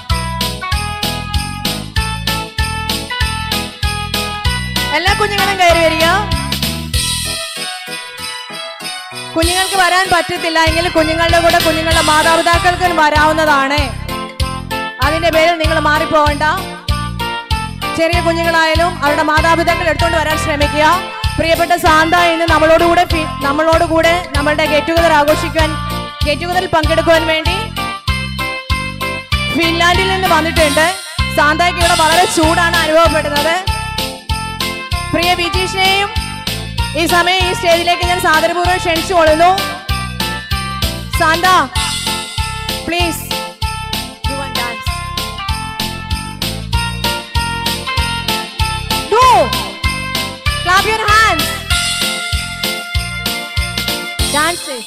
എല്ലാ കുഞ്ഞുങ്ങളും കയറി വരിക കുഞ്ഞുങ്ങൾക്ക് വരാൻ പറ്റത്തില്ല എങ്കിൽ കുഞ്ഞുങ്ങളുടെ കൂടെ കുഞ്ഞുങ്ങളുടെ മാതാപിതാക്കൾക്ക് വരാവുന്നതാണ് അതിന്റെ പേരിൽ നിങ്ങൾ മാറിപ്പോകണ്ട ചെറിയ കുഞ്ഞുങ്ങളായാലും അവരുടെ മാതാപിതാക്കൾ എടുത്തുകൊണ്ട് വരാൻ ശ്രമിക്കുക പ്രിയപ്പെട്ട സാന്ത ഇന്ന് നമ്മളോടുകൂടെ ഫി- നമ്മളോടുകൂടെ നമ്മളുടെ ഗെറ്റ് ടുഗദർ ആഘോഷിക്കുവാൻ ഗെറ്റ് ടുഗദറിൽ പങ്കെടുക്കുവാൻ വേണ്ടി ഫിൻലാൻഡിൽ നിന്ന് വന്നിട്ടുണ്ട് സാന്തയ്ക്ക് ഇവിടെ വളരെ ചൂടാണ് അനുഭവപ്പെടുന്നത് പ്രിയ വിജീഷിനെയും ഈ സമയം ഈ സ്റ്റേജിലേക്ക് ഞാൻ സാദരപൂർവ്വം ക്ഷണിച്ചു കൊള്ളുന്നു Santa please dance Do. Clap your hands. Dance it.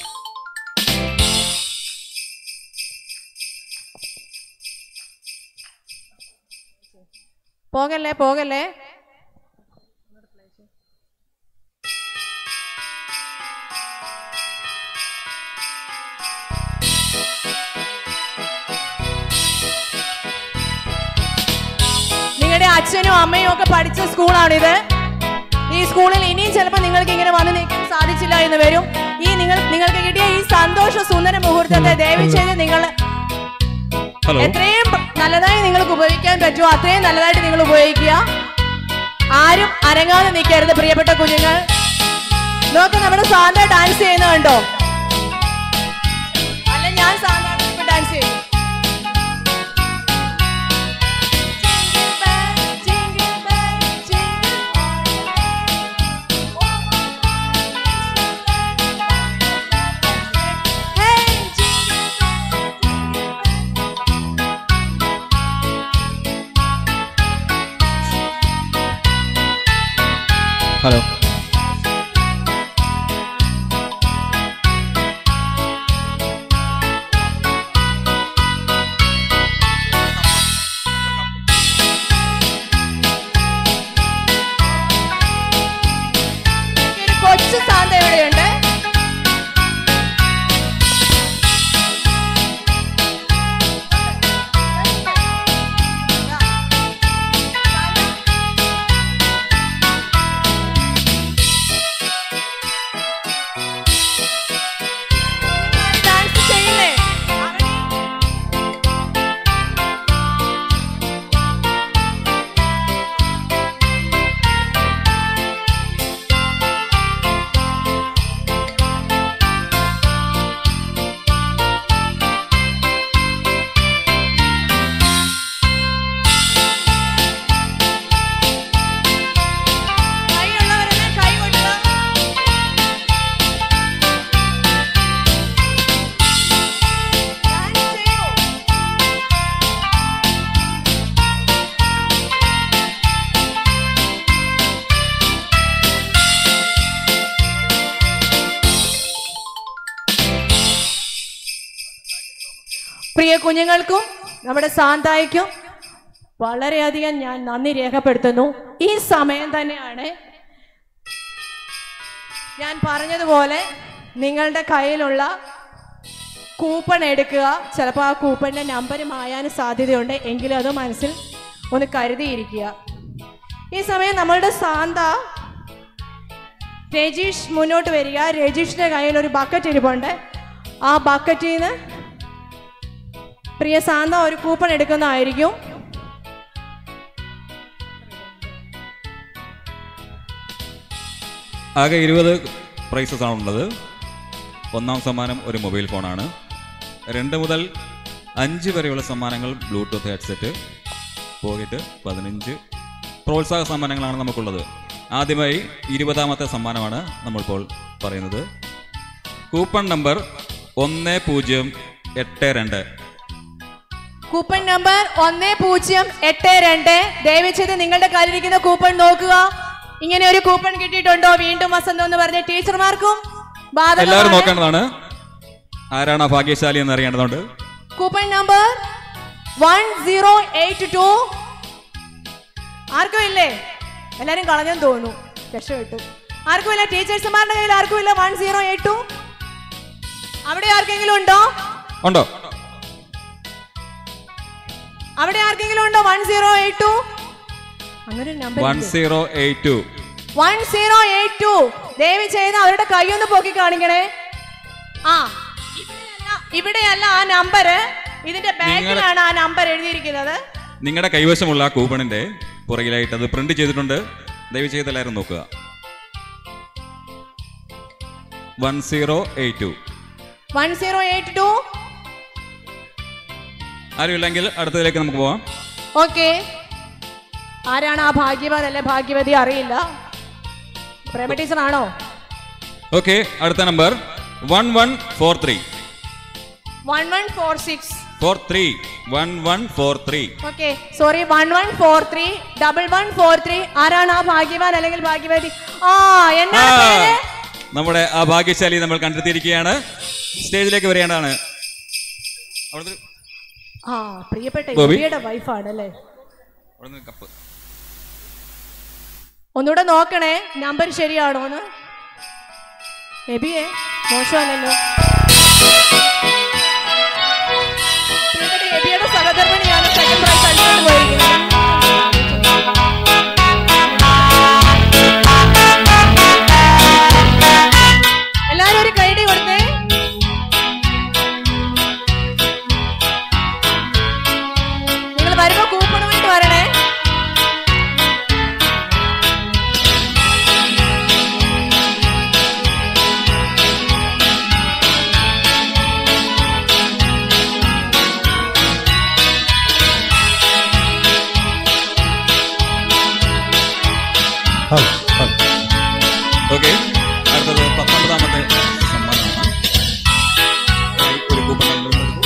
പോകല്ലേ പോകല്ലേ നിങ്ങളുടെ അച്ഛനും അമ്മയും ഒക്കെ പഠിച്ച സ്കൂളാണിത് ഈ സ്കൂളിൽ ഇനിയും ചിലപ്പോൾ നിങ്ങൾക്ക് ഇങ്ങനെ വന്ന് നിൽക്കാൻ സാധിച്ചില്ല എന്ന് വരും ഈ നിങ്ങൾ നിങ്ങൾക്ക് കിട്ടിയ ഈ സന്തോഷ സുന്ദര മുഹൂർത്തത്തെ ദയവ് ചെയ്ത് നിങ്ങൾ ഹലോ എത്രയും നല്ലതായി നിങ്ങൾക്ക് ഉപയോഗിക്കാൻ പറ്റുമോ അത്രയും നല്ലതായിട്ട് നിങ്ങൾ ഉപയോഗിക്കുക ആരും അനങ്ങാതെ നിൽക്കരുത് പ്രിയപ്പെട്ട കുഞ്ഞുങ്ങൾ നോക്ക് നമ്മുടെ സാന്ത ഡാൻസ് ചെയ്യുന്ന കണ്ടോ അല്ല ഞാൻ സാന്ത ഡാൻസ് ചെയ്യും ഹലോ ഒരു കൊച്ചു സാന്ത എവിടെയുണ്ട് ഡാൻസ് ചെയ്യില്ലേ കൈയുള്ളവരെല്ലാം കൈ കൊട്ടുക ഡാൻസ് ചെയ്യൂ പ്രിയ കുഞ്ഞുങ്ങൾക്കും നമ്മുടെ സാന്തായിക്കും വളരെയധികം ഞാൻ നന്ദി രേഖപ്പെടുത്തുന്നു ഈ സമയം തന്നെയാണ് ഞാൻ പറഞ്ഞതുപോലെ നിങ്ങളുടെ കയ്യിലുള്ള കൂപ്പൺ എടുക്കുക ചിലപ്പോൾ ആ കൂപ്പണിൻ്റെ നമ്പർ മായാൻ സാധ്യതയുണ്ട് എങ്കിലും അത് മനസ്സിൽ ഒന്ന് കരുതിയിരിക്കുക ഈ സമയം നമ്മളുടെ സാന്ത രജീഷ് മുന്നോട്ട് വരിക രജീഷിന്റെ കയ്യിൽ ഒരു ബക്കറ്റ് ഇരിപ്പുണ്ട് ആ ബക്കറ്റിൽ നിന്ന് പ്രിയ സാന്ത ഒരു കൂപ്പൺ എടുക്കുന്നതായിരിക്കും ആകെ ഇരുപത് പ്രൈസസ് ആണുള്ളത് ഒന്നാം സമ്മാനം ഒരു മൊബൈൽ ഫോണാണ് രണ്ട് മുതൽ അഞ്ച് വരെയുള്ള സമ്മാനങ്ങൾ ബ്ലൂടൂത്ത് ഹെഡ്സെറ്റ് പോക്കറ്റ് പതിനഞ്ച് പ്രോത്സാഹ സമ്മാനങ്ങളാണ് നമുക്കുള്ളത് ആദ്യമായി ഇരുപതാമത്തെ സമ്മാനമാണ് നമ്മളിപ്പോൾ പറയുന്നത് കൂപ്പൺ നമ്പർ ഒന്ന് പൂജ്യം എട്ട് രണ്ട് കൂപ്പൺ നമ്പർ ഒന്ന് പൂജ്യം എട്ട് രണ്ട് ദയവ് ചെയ്ത് നിങ്ങളുടെ കയ്യിലിരിക്കുന്ന കൂപ്പൺ നോക്കുക ഇങ്ങനെ ഒരു കൂപ്പൺ കിട്ടിയിട്ടുണ്ടോ വീണ്ടും വസന്തം എന്ന് പറഞ്ഞ ടീച്ചർമാർക്കും എല്ലാവരും ബാധകമാണ്. നോക്കേണ്ടതാണ് ആരാണ് ആ ഭാഗ്യശാലി എന്ന് അറിയേണ്ടതുണ്ട് coupon number one zero eight two ആർക്കും ഇല്ലേ എല്ലാരും കളഞ്ഞെന്ന് തോന്നുന്നു രക്ഷപ്പെട്ടു ആർക്കും ഇല്ല ടീച്ചേഴ്സുമാരുടെ കയ്യിൽ ആർക്കും ഇല്ല വൺ സീറോ എയ്റ്റ് ടു അവിടെ ആർക്കെങ്കിലും ഉണ്ടോ ഉണ്ടോ അവിടെ ആർക്കെങ്കിലും ഉണ്ടോ വൺ സീറോ എയ്റ്റ് ടു അങ്ങനെ ഒരു number one zero eight two one zero eight two ദയവ് ചെയ്ത് അവരുടെ കൈയൊന്ന് പൊക്കി കാണിക്കണേ ആ ഇവിടെയല്ല ഇവിടെയല്ല ആ നമ്പർ ഇതിന്റെ ബാക്കിലാണ് ആ നമ്പർ എഴുതിയിരിക്കുന്നത് നിങ്ങളുടെ കൈവശമുള്ള ആ കൂപ്പണിന്റെ പുറകിലായിട്ട് അത് പ്രിന്റ് ചെയ്തിട്ടുണ്ട് ദയവ് ചെയ്ത് എല്ലാവരും നോക്കുക one zero eight two one zero eight two ആരും ഇല്ലെങ്കിൽ അടുത്തതിലേക്ക് നമുക്ക് പോവാം ഓക്കെ ആരാണ് ആ ഭാഗ്യവാൻ അല്ലെ ഭാഗ്യവതി അറിയില്ല പ്രേമ ടീച്ചർ ആണോ ഓക്കെ അടുത്ത number one one four three one one four six four three one one four three okay sorry one one four three double one four three ആരാണ് ആ ഭാഗ്യവാൻ അല്ലെങ്കിൽ ഭാഗ്യവതി ആ എന്നാ പേര് നമ്മുടെ ആ ഭാഗ്യശാലി നമ്മൾ കണ്ടെത്തിയിരിക്കുകയാണ് സ്റ്റേജിലേക്ക് വരേണ്ടതാണ് അവിടുത്തെ ആ പ്രിയപ്പെട്ട ബോബി? എബിയുടെ വൈഫാണ് അല്ലേ അവിടുന്ന് കപ്പ് ഒന്നുകൂടെ നോക്കണേ നമ്പർ ശരിയാണോന്ന് എബിയെ മോശമല്ലല്ലോ പ്രിയപ്പെട്ട എബിയുടെ സഹധർമ്മിണിയാണ് സെക്കൻഡ് പ്രൈസ് അടിച്ചുകൊണ്ട് പോയിരിക്കുന്നത് എല്ലാരും ഒരു കൈഡി കൊടുത്തേ നിങ്ങൾ വരുമ്പോ കൂപ്പണുമായിട്ട് വരണേ ഓക്കെ അടുത്തത് പത്തൊമ്പതാമത്തെ സമ്മാനമാണ് ഒരു കൂപ്പൺ നമ്പർ കൊടുക്കൂ.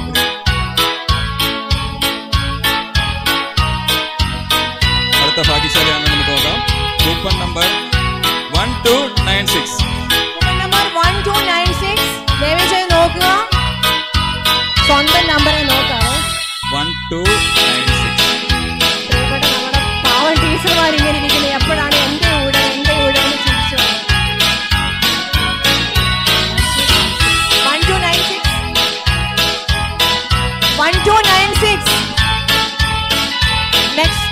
അടുത്ത ഭാഗ്യശാലിയാണ് നമുക്ക് നോക്കാം coupon number one two nine six coupon number one two nine six ദയവ് ചെയ്ത് നോക്കുക സ്വന്തം നമ്പറെ നോക്കാവേ വൺ ടു നയൻ സിക്സ് പ്രിയപ്പെട്ട നമ്മുടെ പാവൻ ടീച്ചർമാർ ഇങ്ങനെ ഇരിക്കുന്നത് എപ്പോഴാണ് എന്റെ കൂടെ എന്റെ കൂടെ എന്ന് ചിരിച്ചു one two nine six one two nine six next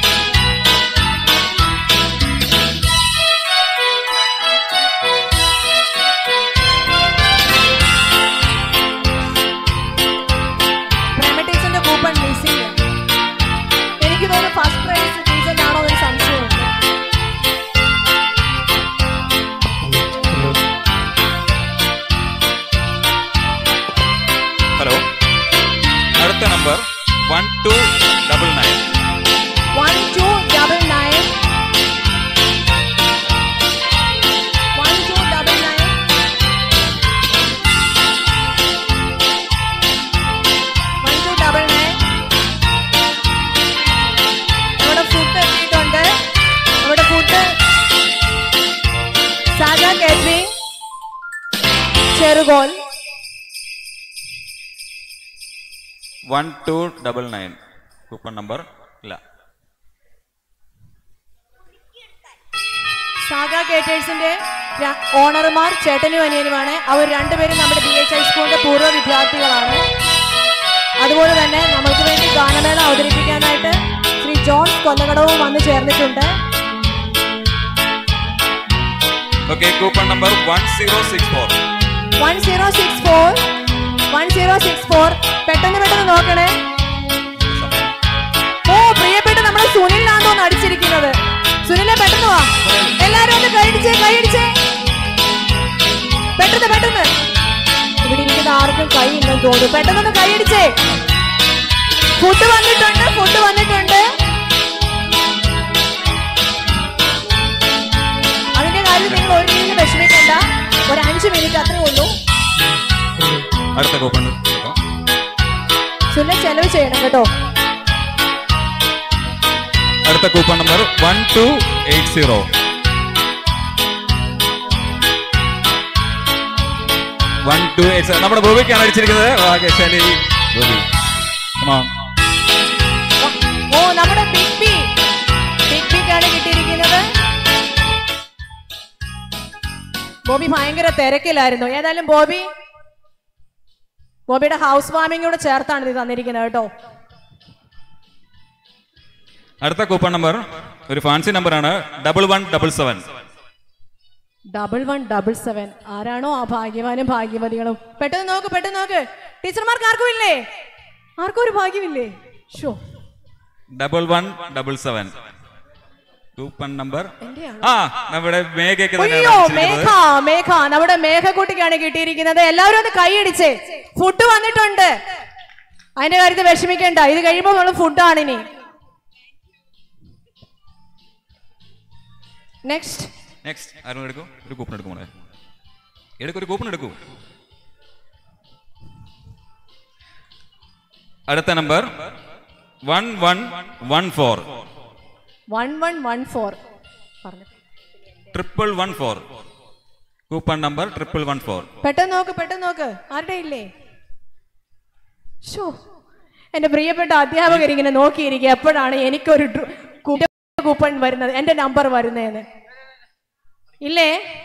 Prema ടീച്ചറിന്റെ കൂപ്പൺ മിസ്സിംഗ് എനിക്ക് തോന്നുന്നു ഫസ്റ്റ് പ്രൈസ് ടീച്ചറിനാണോ ഒരു സംശയമുണ്ട് ഹലോ അടുത്ത number one two double nine one two double nine one two double nine one two double nine നമ്മുടെ food എത്തിയിട്ടുണ്ട് നമ്മുടെ food Saga catering Cherukol one two double nine coupon number ഇല്ല സാഗ കേറ്റേഴ്സിന്റെ ര- ഓണർമാർ ചേട്ടനും അനിയനുമാണ് അവർ രണ്ടുപേരും നമ്മുടെ ബി എച്ച് ഹൈസ്കൂളിന്റെ പൂർവ്വ വിദ്യാർത്ഥികളാണ് അതുപോലെ തന്നെ നമുക്ക് വേണ്ടി ഗാനമേള അവതരിപ്പിക്കാനായിട്ട് ശ്രീ ജോൺസ് കൊല്ലകടവും വന്നു ചേർന്നിട്ടുണ്ട് okay coupon number one zero six four one zero six four one zero six four പെട്ടെന്ന് പെട്ടെന്ന് നോക്കണേ ഓ പ്രിയപ്പെട്ട നമ്മുടെ സുനിലിനാന്ന് തോന്നുന്നു അടിച്ചിരിക്കുന്നത് സുനിലെ പെട്ടെന്ന് വാ എല്ലാരും ഒന്ന് കൈയടിച്ചേ കൈയടിച്ചേ പെട്ടെന്ന് പെട്ടെന്ന് ഇവിടെ ഇരിക്കുന്ന ആർക്കും കൈ ഇല്ലെന്ന് തോന്നുന്നു പെട്ടെന്നൊന്ന് കൈയടിച്ചേ ഫുഡ് വന്നിട്ടുണ്ട് ഫുഡ് വന്നിട്ടുണ്ട് കാര്യത്തിൽ നിങ്ങൾ ഒരു രീതിയിൽ വിഷമിക്കണ്ട ഒരു അഞ്ച് മിനിറ്റ് അത്രേ ഉള്ളൂ അടുത്ത കൂപ്പൺ എടുക്കാം. സുല്ല ചെലവ് ചെയ്യണം കേട്ടോ അടുത്ത coupon number one two eight zero one two eight നമ്മുടെ ബോബിക്കാണ് അടിച്ചിരിക്കുന്നത് ഭാഗ്യശാലി ബോബി Come on. ഓ നമ്മുടെ ബിഗ് ബി ബിഗ് ബിക്കാണ് കിട്ടിയിരിക്കുന്നത് ബോബി ഭയങ്കര തിരക്കിലായിരുന്നു ഏതായാലും ബോബി ബോബിയുടെ ഹൗസ് വാമിംഗ് കൂടെ ചേർത്താണ് ഇത് തന്നിരിക്കുന്നത് കേട്ടോ അടുത്ത കൂപ്പൺ നമ്പർ ഒരു ഫാൻസി നമ്പറാണ് double one double seven double one double seven ആരാണോ ആ ഭാഗ്യവാനും ഭാഗ്യവതികളും പെട്ടെന്ന് നോക്ക് പെട്ടെന്ന് നോക്ക് ടീച്ചർമാർക്ക് ആർക്കും ഇല്ലേ ആർക്കും ഒരു ഭാഗ്യമില്ലേ ഷോ double one double seven coupon number എന്റെയാണോ? ആ നമ്മുടെ മേഘയ്ക്ക് തന്നെയാണ് അയ്യോ മേഘ അടിച്ചിരിക്കുന്നത്. മേഘ നമ്മുടെ മേഘക്കുട്ടിക്കാണ് കിട്ടിയിരിക്കുന്നത് എല്ലാവരും ഒന്ന് കൈയടിച്ചേ ഫുഡ് വന്നിട്ടുണ്ട് അതിന്റെ കാര്യത്തിൽ വിഷമിക്കണ്ട ഇത് കഴിയുമ്പോൾ നമ്മൾ ഫുഡാണ് ഇനി നെക്സ്റ്റ് നെക്സ്റ്റ് ആരും എടുക്കും ഒരു കൂപ്പൺ എടുക്കും മോളെ എടുക്കും ഒരു കൂപ്പൺ എടുക്കൂ അടുത്ത number one one one four one one one four പറഞ്ഞു triple one four coupon number triple one four പെട്ടെന്ന് നോക്ക് പെട്ടെന്ന് നോക്ക് ആരുടെ ഇല്ലേ ഷോ എന്റെ പ്രിയപ്പെട്ട അധ്യാപകർ ഇങ്ങനെ നോക്കിയിരിക്കുക എപ്പോഴാണ് എനിക്കൊരു ഡ്രു- കൂ- കൂപ്പൺ വരുന്നത് എന്റെ നമ്പർ വരുന്നതെന്ന് ഇല്ലേ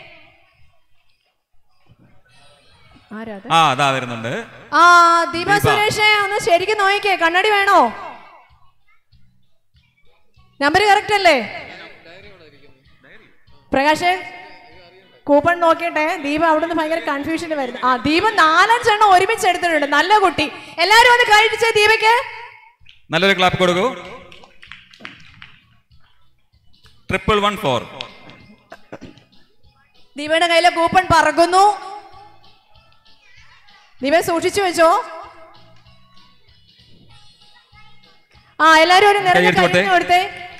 ആരാ അത്? ആ അതാ വരുന്നുണ്ട് ആ ദീപ സുരേഷേ ഒന്ന് ശരിക്കും നോക്കിക്കേ കണ്ണടി വേണോ നമ്പർ കറക്റ്റ് അല്ലേ പ്രകാശ് കൂപ്പൺ നോക്കിട്ടെ ദീപ അവിടുന്ന് ഭയങ്കര കൺഫ്യൂഷൻ വരുന്നു ആ ദീപ നാലഞ്ചെണ്ണം ഒരുമിച്ച് എടുത്തിട്ടുണ്ട് നല്ല കുട്ടി എല്ലാരും ഒന്ന് കഴിച്ചേ ദീപയ്ക്ക് നല്ലൊരു ക്ലാപ്പ് കൊടുക്കൂ ട്രിപ്പിൾ വൺ ഫോർ ദീപയുടെ കയ്യിലെ കൂപ്പൺ പറക്കുന്നു ദീപ സൂക്ഷിച്ചു വെച്ചോ ആ എല്ലാരും ഒരു നിറഞ്ഞ കൈയ്യെടുത്ത് കൈ കൊടുത്തേ. കൊടുത്തേ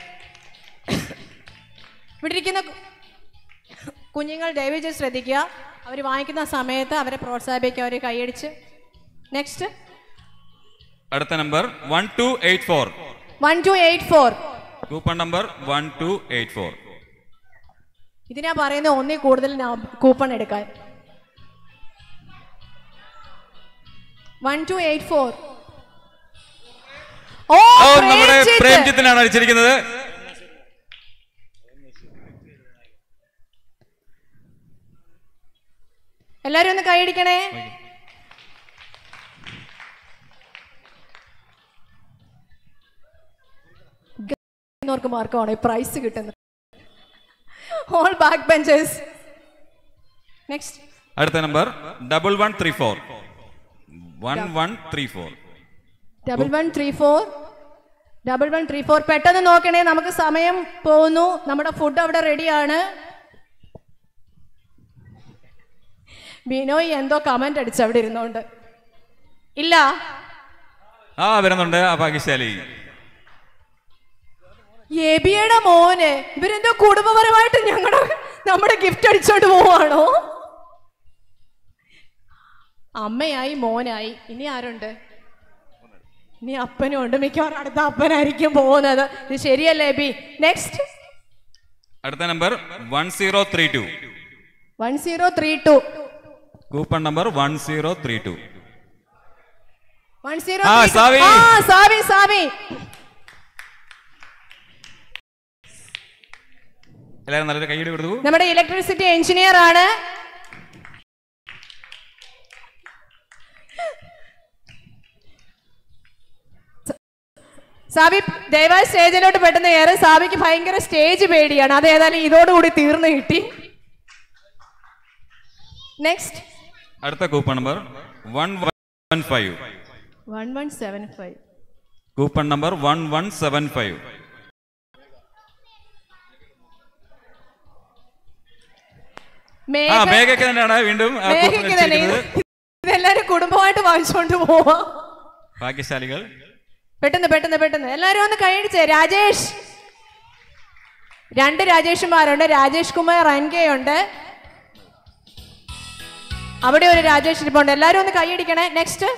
ഇവിടെ ഇരിക്കുന്ന കു- കുഞ്ഞുങ്ങൾ ദയവേച്ച് ശ്രദ്ധിക്കുക അവർ വാങ്ങിക്കുന്ന സമയത്ത് അവരെ പ്രോത്സാഹിപ്പിക്കുക അവരെ കൈയടിച്ച് നെക്സ്റ്റ് അടുത്ത number one two eight four one two eight four coupon number one two eight four ഇതിനാ പറയുന്നത് ഒന്നിൽ കൂടുതൽ കൂപ്പൺ എടുക്കാൻ വൺ ടു എയ്റ്റ് ഫോർ ഓ ഓ നമ്മുടെ പ്രേംജിത്ത്. പ്രേംജിത്തിനാണ് അടിച്ചിരിക്കുന്നത് എല്ലാരും ഒന്ന് കൈയടിക്കണേ ർക്ക് മാർക്കമാണ് ഈ പ്രൈസ് കിട്ടുന്നത് ഓൾ ബാക്ക് ബെഞ്ചേഴ്സ് നെക്സ്റ്റ് അടുത്ത number double one three four one one three four double one three four double one three four പെട്ടെന്ന് നോക്കണേ നമുക്ക് സമയം പോകുന്നു നമ്മുടെ ഫുഡ് അവിടെ റെഡിയാണ് ബിനോയ് എന്തോ കമന്റ് അടിച്ച് അവിടെ ഇരുന്നോണ്ട് ഇല്ല ആ വരുന്നുണ്ട് ആ ഭാഗ്യശാലി എബിയുടെ മോന് ഇവരെന്തോ കുടുംബപരമായിട്ട് ഞങ്ങളുടെ നമ്മുടെ ഗിഫ്റ്റ് അടിച്ചോണ്ട് പോവാണോ അമ്മയായി മോനായി ഇനി ആരുണ്ട് ഇനി അപ്പനും ഉണ്ട് മിക്കവാറും അടുത്ത അപ്പനായിരിക്കും പോകുന്നത് ഇത് ശരിയല്ലേ എബി നെക്സ്റ്റ് അടുത്ത number one zero three two one zero three two coupon number one zero three two one zero ആ, സാവി. ആ സാവി സാവി എല്ലാവരും നല്ലൊരു കൈയ്യടി കൊടുത്തു നമ്മുടെ ഇലക്ട്രിസിറ്റി എഞ്ചിനീയർ ആണ് സാബി ദയവായി സ്റ്റേജിലോട്ട് പെട്ടെന്ന് കയറി സാബിക്ക് ഭയങ്കര സ്റ്റേജ് പേടിയാണ് അത് ഏതായാലും ഇതോടുകൂടി തീർന്നു കിട്ടി നെക്സ്റ്റ് അടുത്ത coupon number one one five one one seven five coupon number one one seven five ആ മേഘയ്ക്ക് തന്നെയാണ് വീണ്ടും ആ കൂപ്പൺ മേഘയ്ക്ക് തന്നെ ഇത് അടിച്ചിരിക്കുന്നത്. ഇതെല്ലാരും കുടുംബമായിട്ട് വാങ്ങിച്ചുകൊണ്ട് പോവാ ഭാഗ്യശാലികൾ പെട്ടെന്ന് പെട്ടെന്ന് പെട്ടെന്ന് എല്ലാരും ഒന്ന് കഴിച്ചേ രാജേഷ് രണ്ട് രാജേഷുമാരുണ്ട് രാജേഷ് കുമാർ ഉണ്ട് അവിടെ ഒരു രാജേഷ് ഇരിപ്പുണ്ട് എല്ലാവരും ഒന്ന് കൈയടിക്കണേ നെക്സ്റ്റ്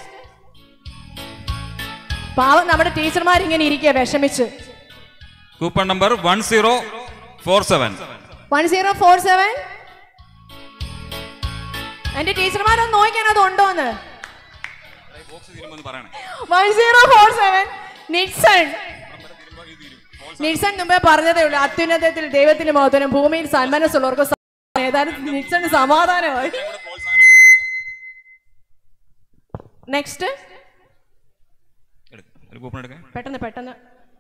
പാവം നമ്മുടെ ടീച്ചർമാർ ഇങ്ങനെ ഇരിക്കുക വിഷമിച്ച് coupon number one zero four seven one zero four seven എന്റെ ടീച്ചർമാരൊന്ന് നോക്കിയാൽ അത് ഉണ്ടോന്ന് one zero four seven Nixon Nixon മുമ്പേ പറഞ്ഞതേ ഉള്ളൂ അത്യുന്നതത്തിൽ ദൈവത്തിന് മഹത്വനും ഭൂമിയിൽ സന്മനസ്സുള്ളവർക്ക് സ- ഏതായാലും നിക്സണ് സമാധാനമായി നെക്സ്റ്റ് ഒരു കൂപ്പൺ എടുക്കാൻ പെട്ടെന്ന് പെട്ടെന്ന്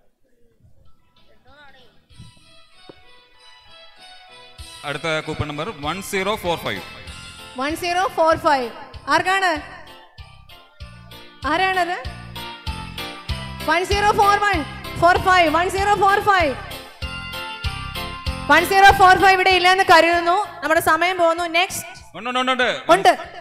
അടുത്ത coupon number one zero four five one zero four five ആർക്കാണ് ആരാണത് one zero four one four five one zero four five one zero four five ഇവിടെ ഇല്ലെന്ന് കരുതുന്നു നമ്മുടെ സമയം പോകുന്നു നെക്സ്റ്റ് ഉണ്ട് ഉണ്ട് ഉണ്ട് ഉണ്ട്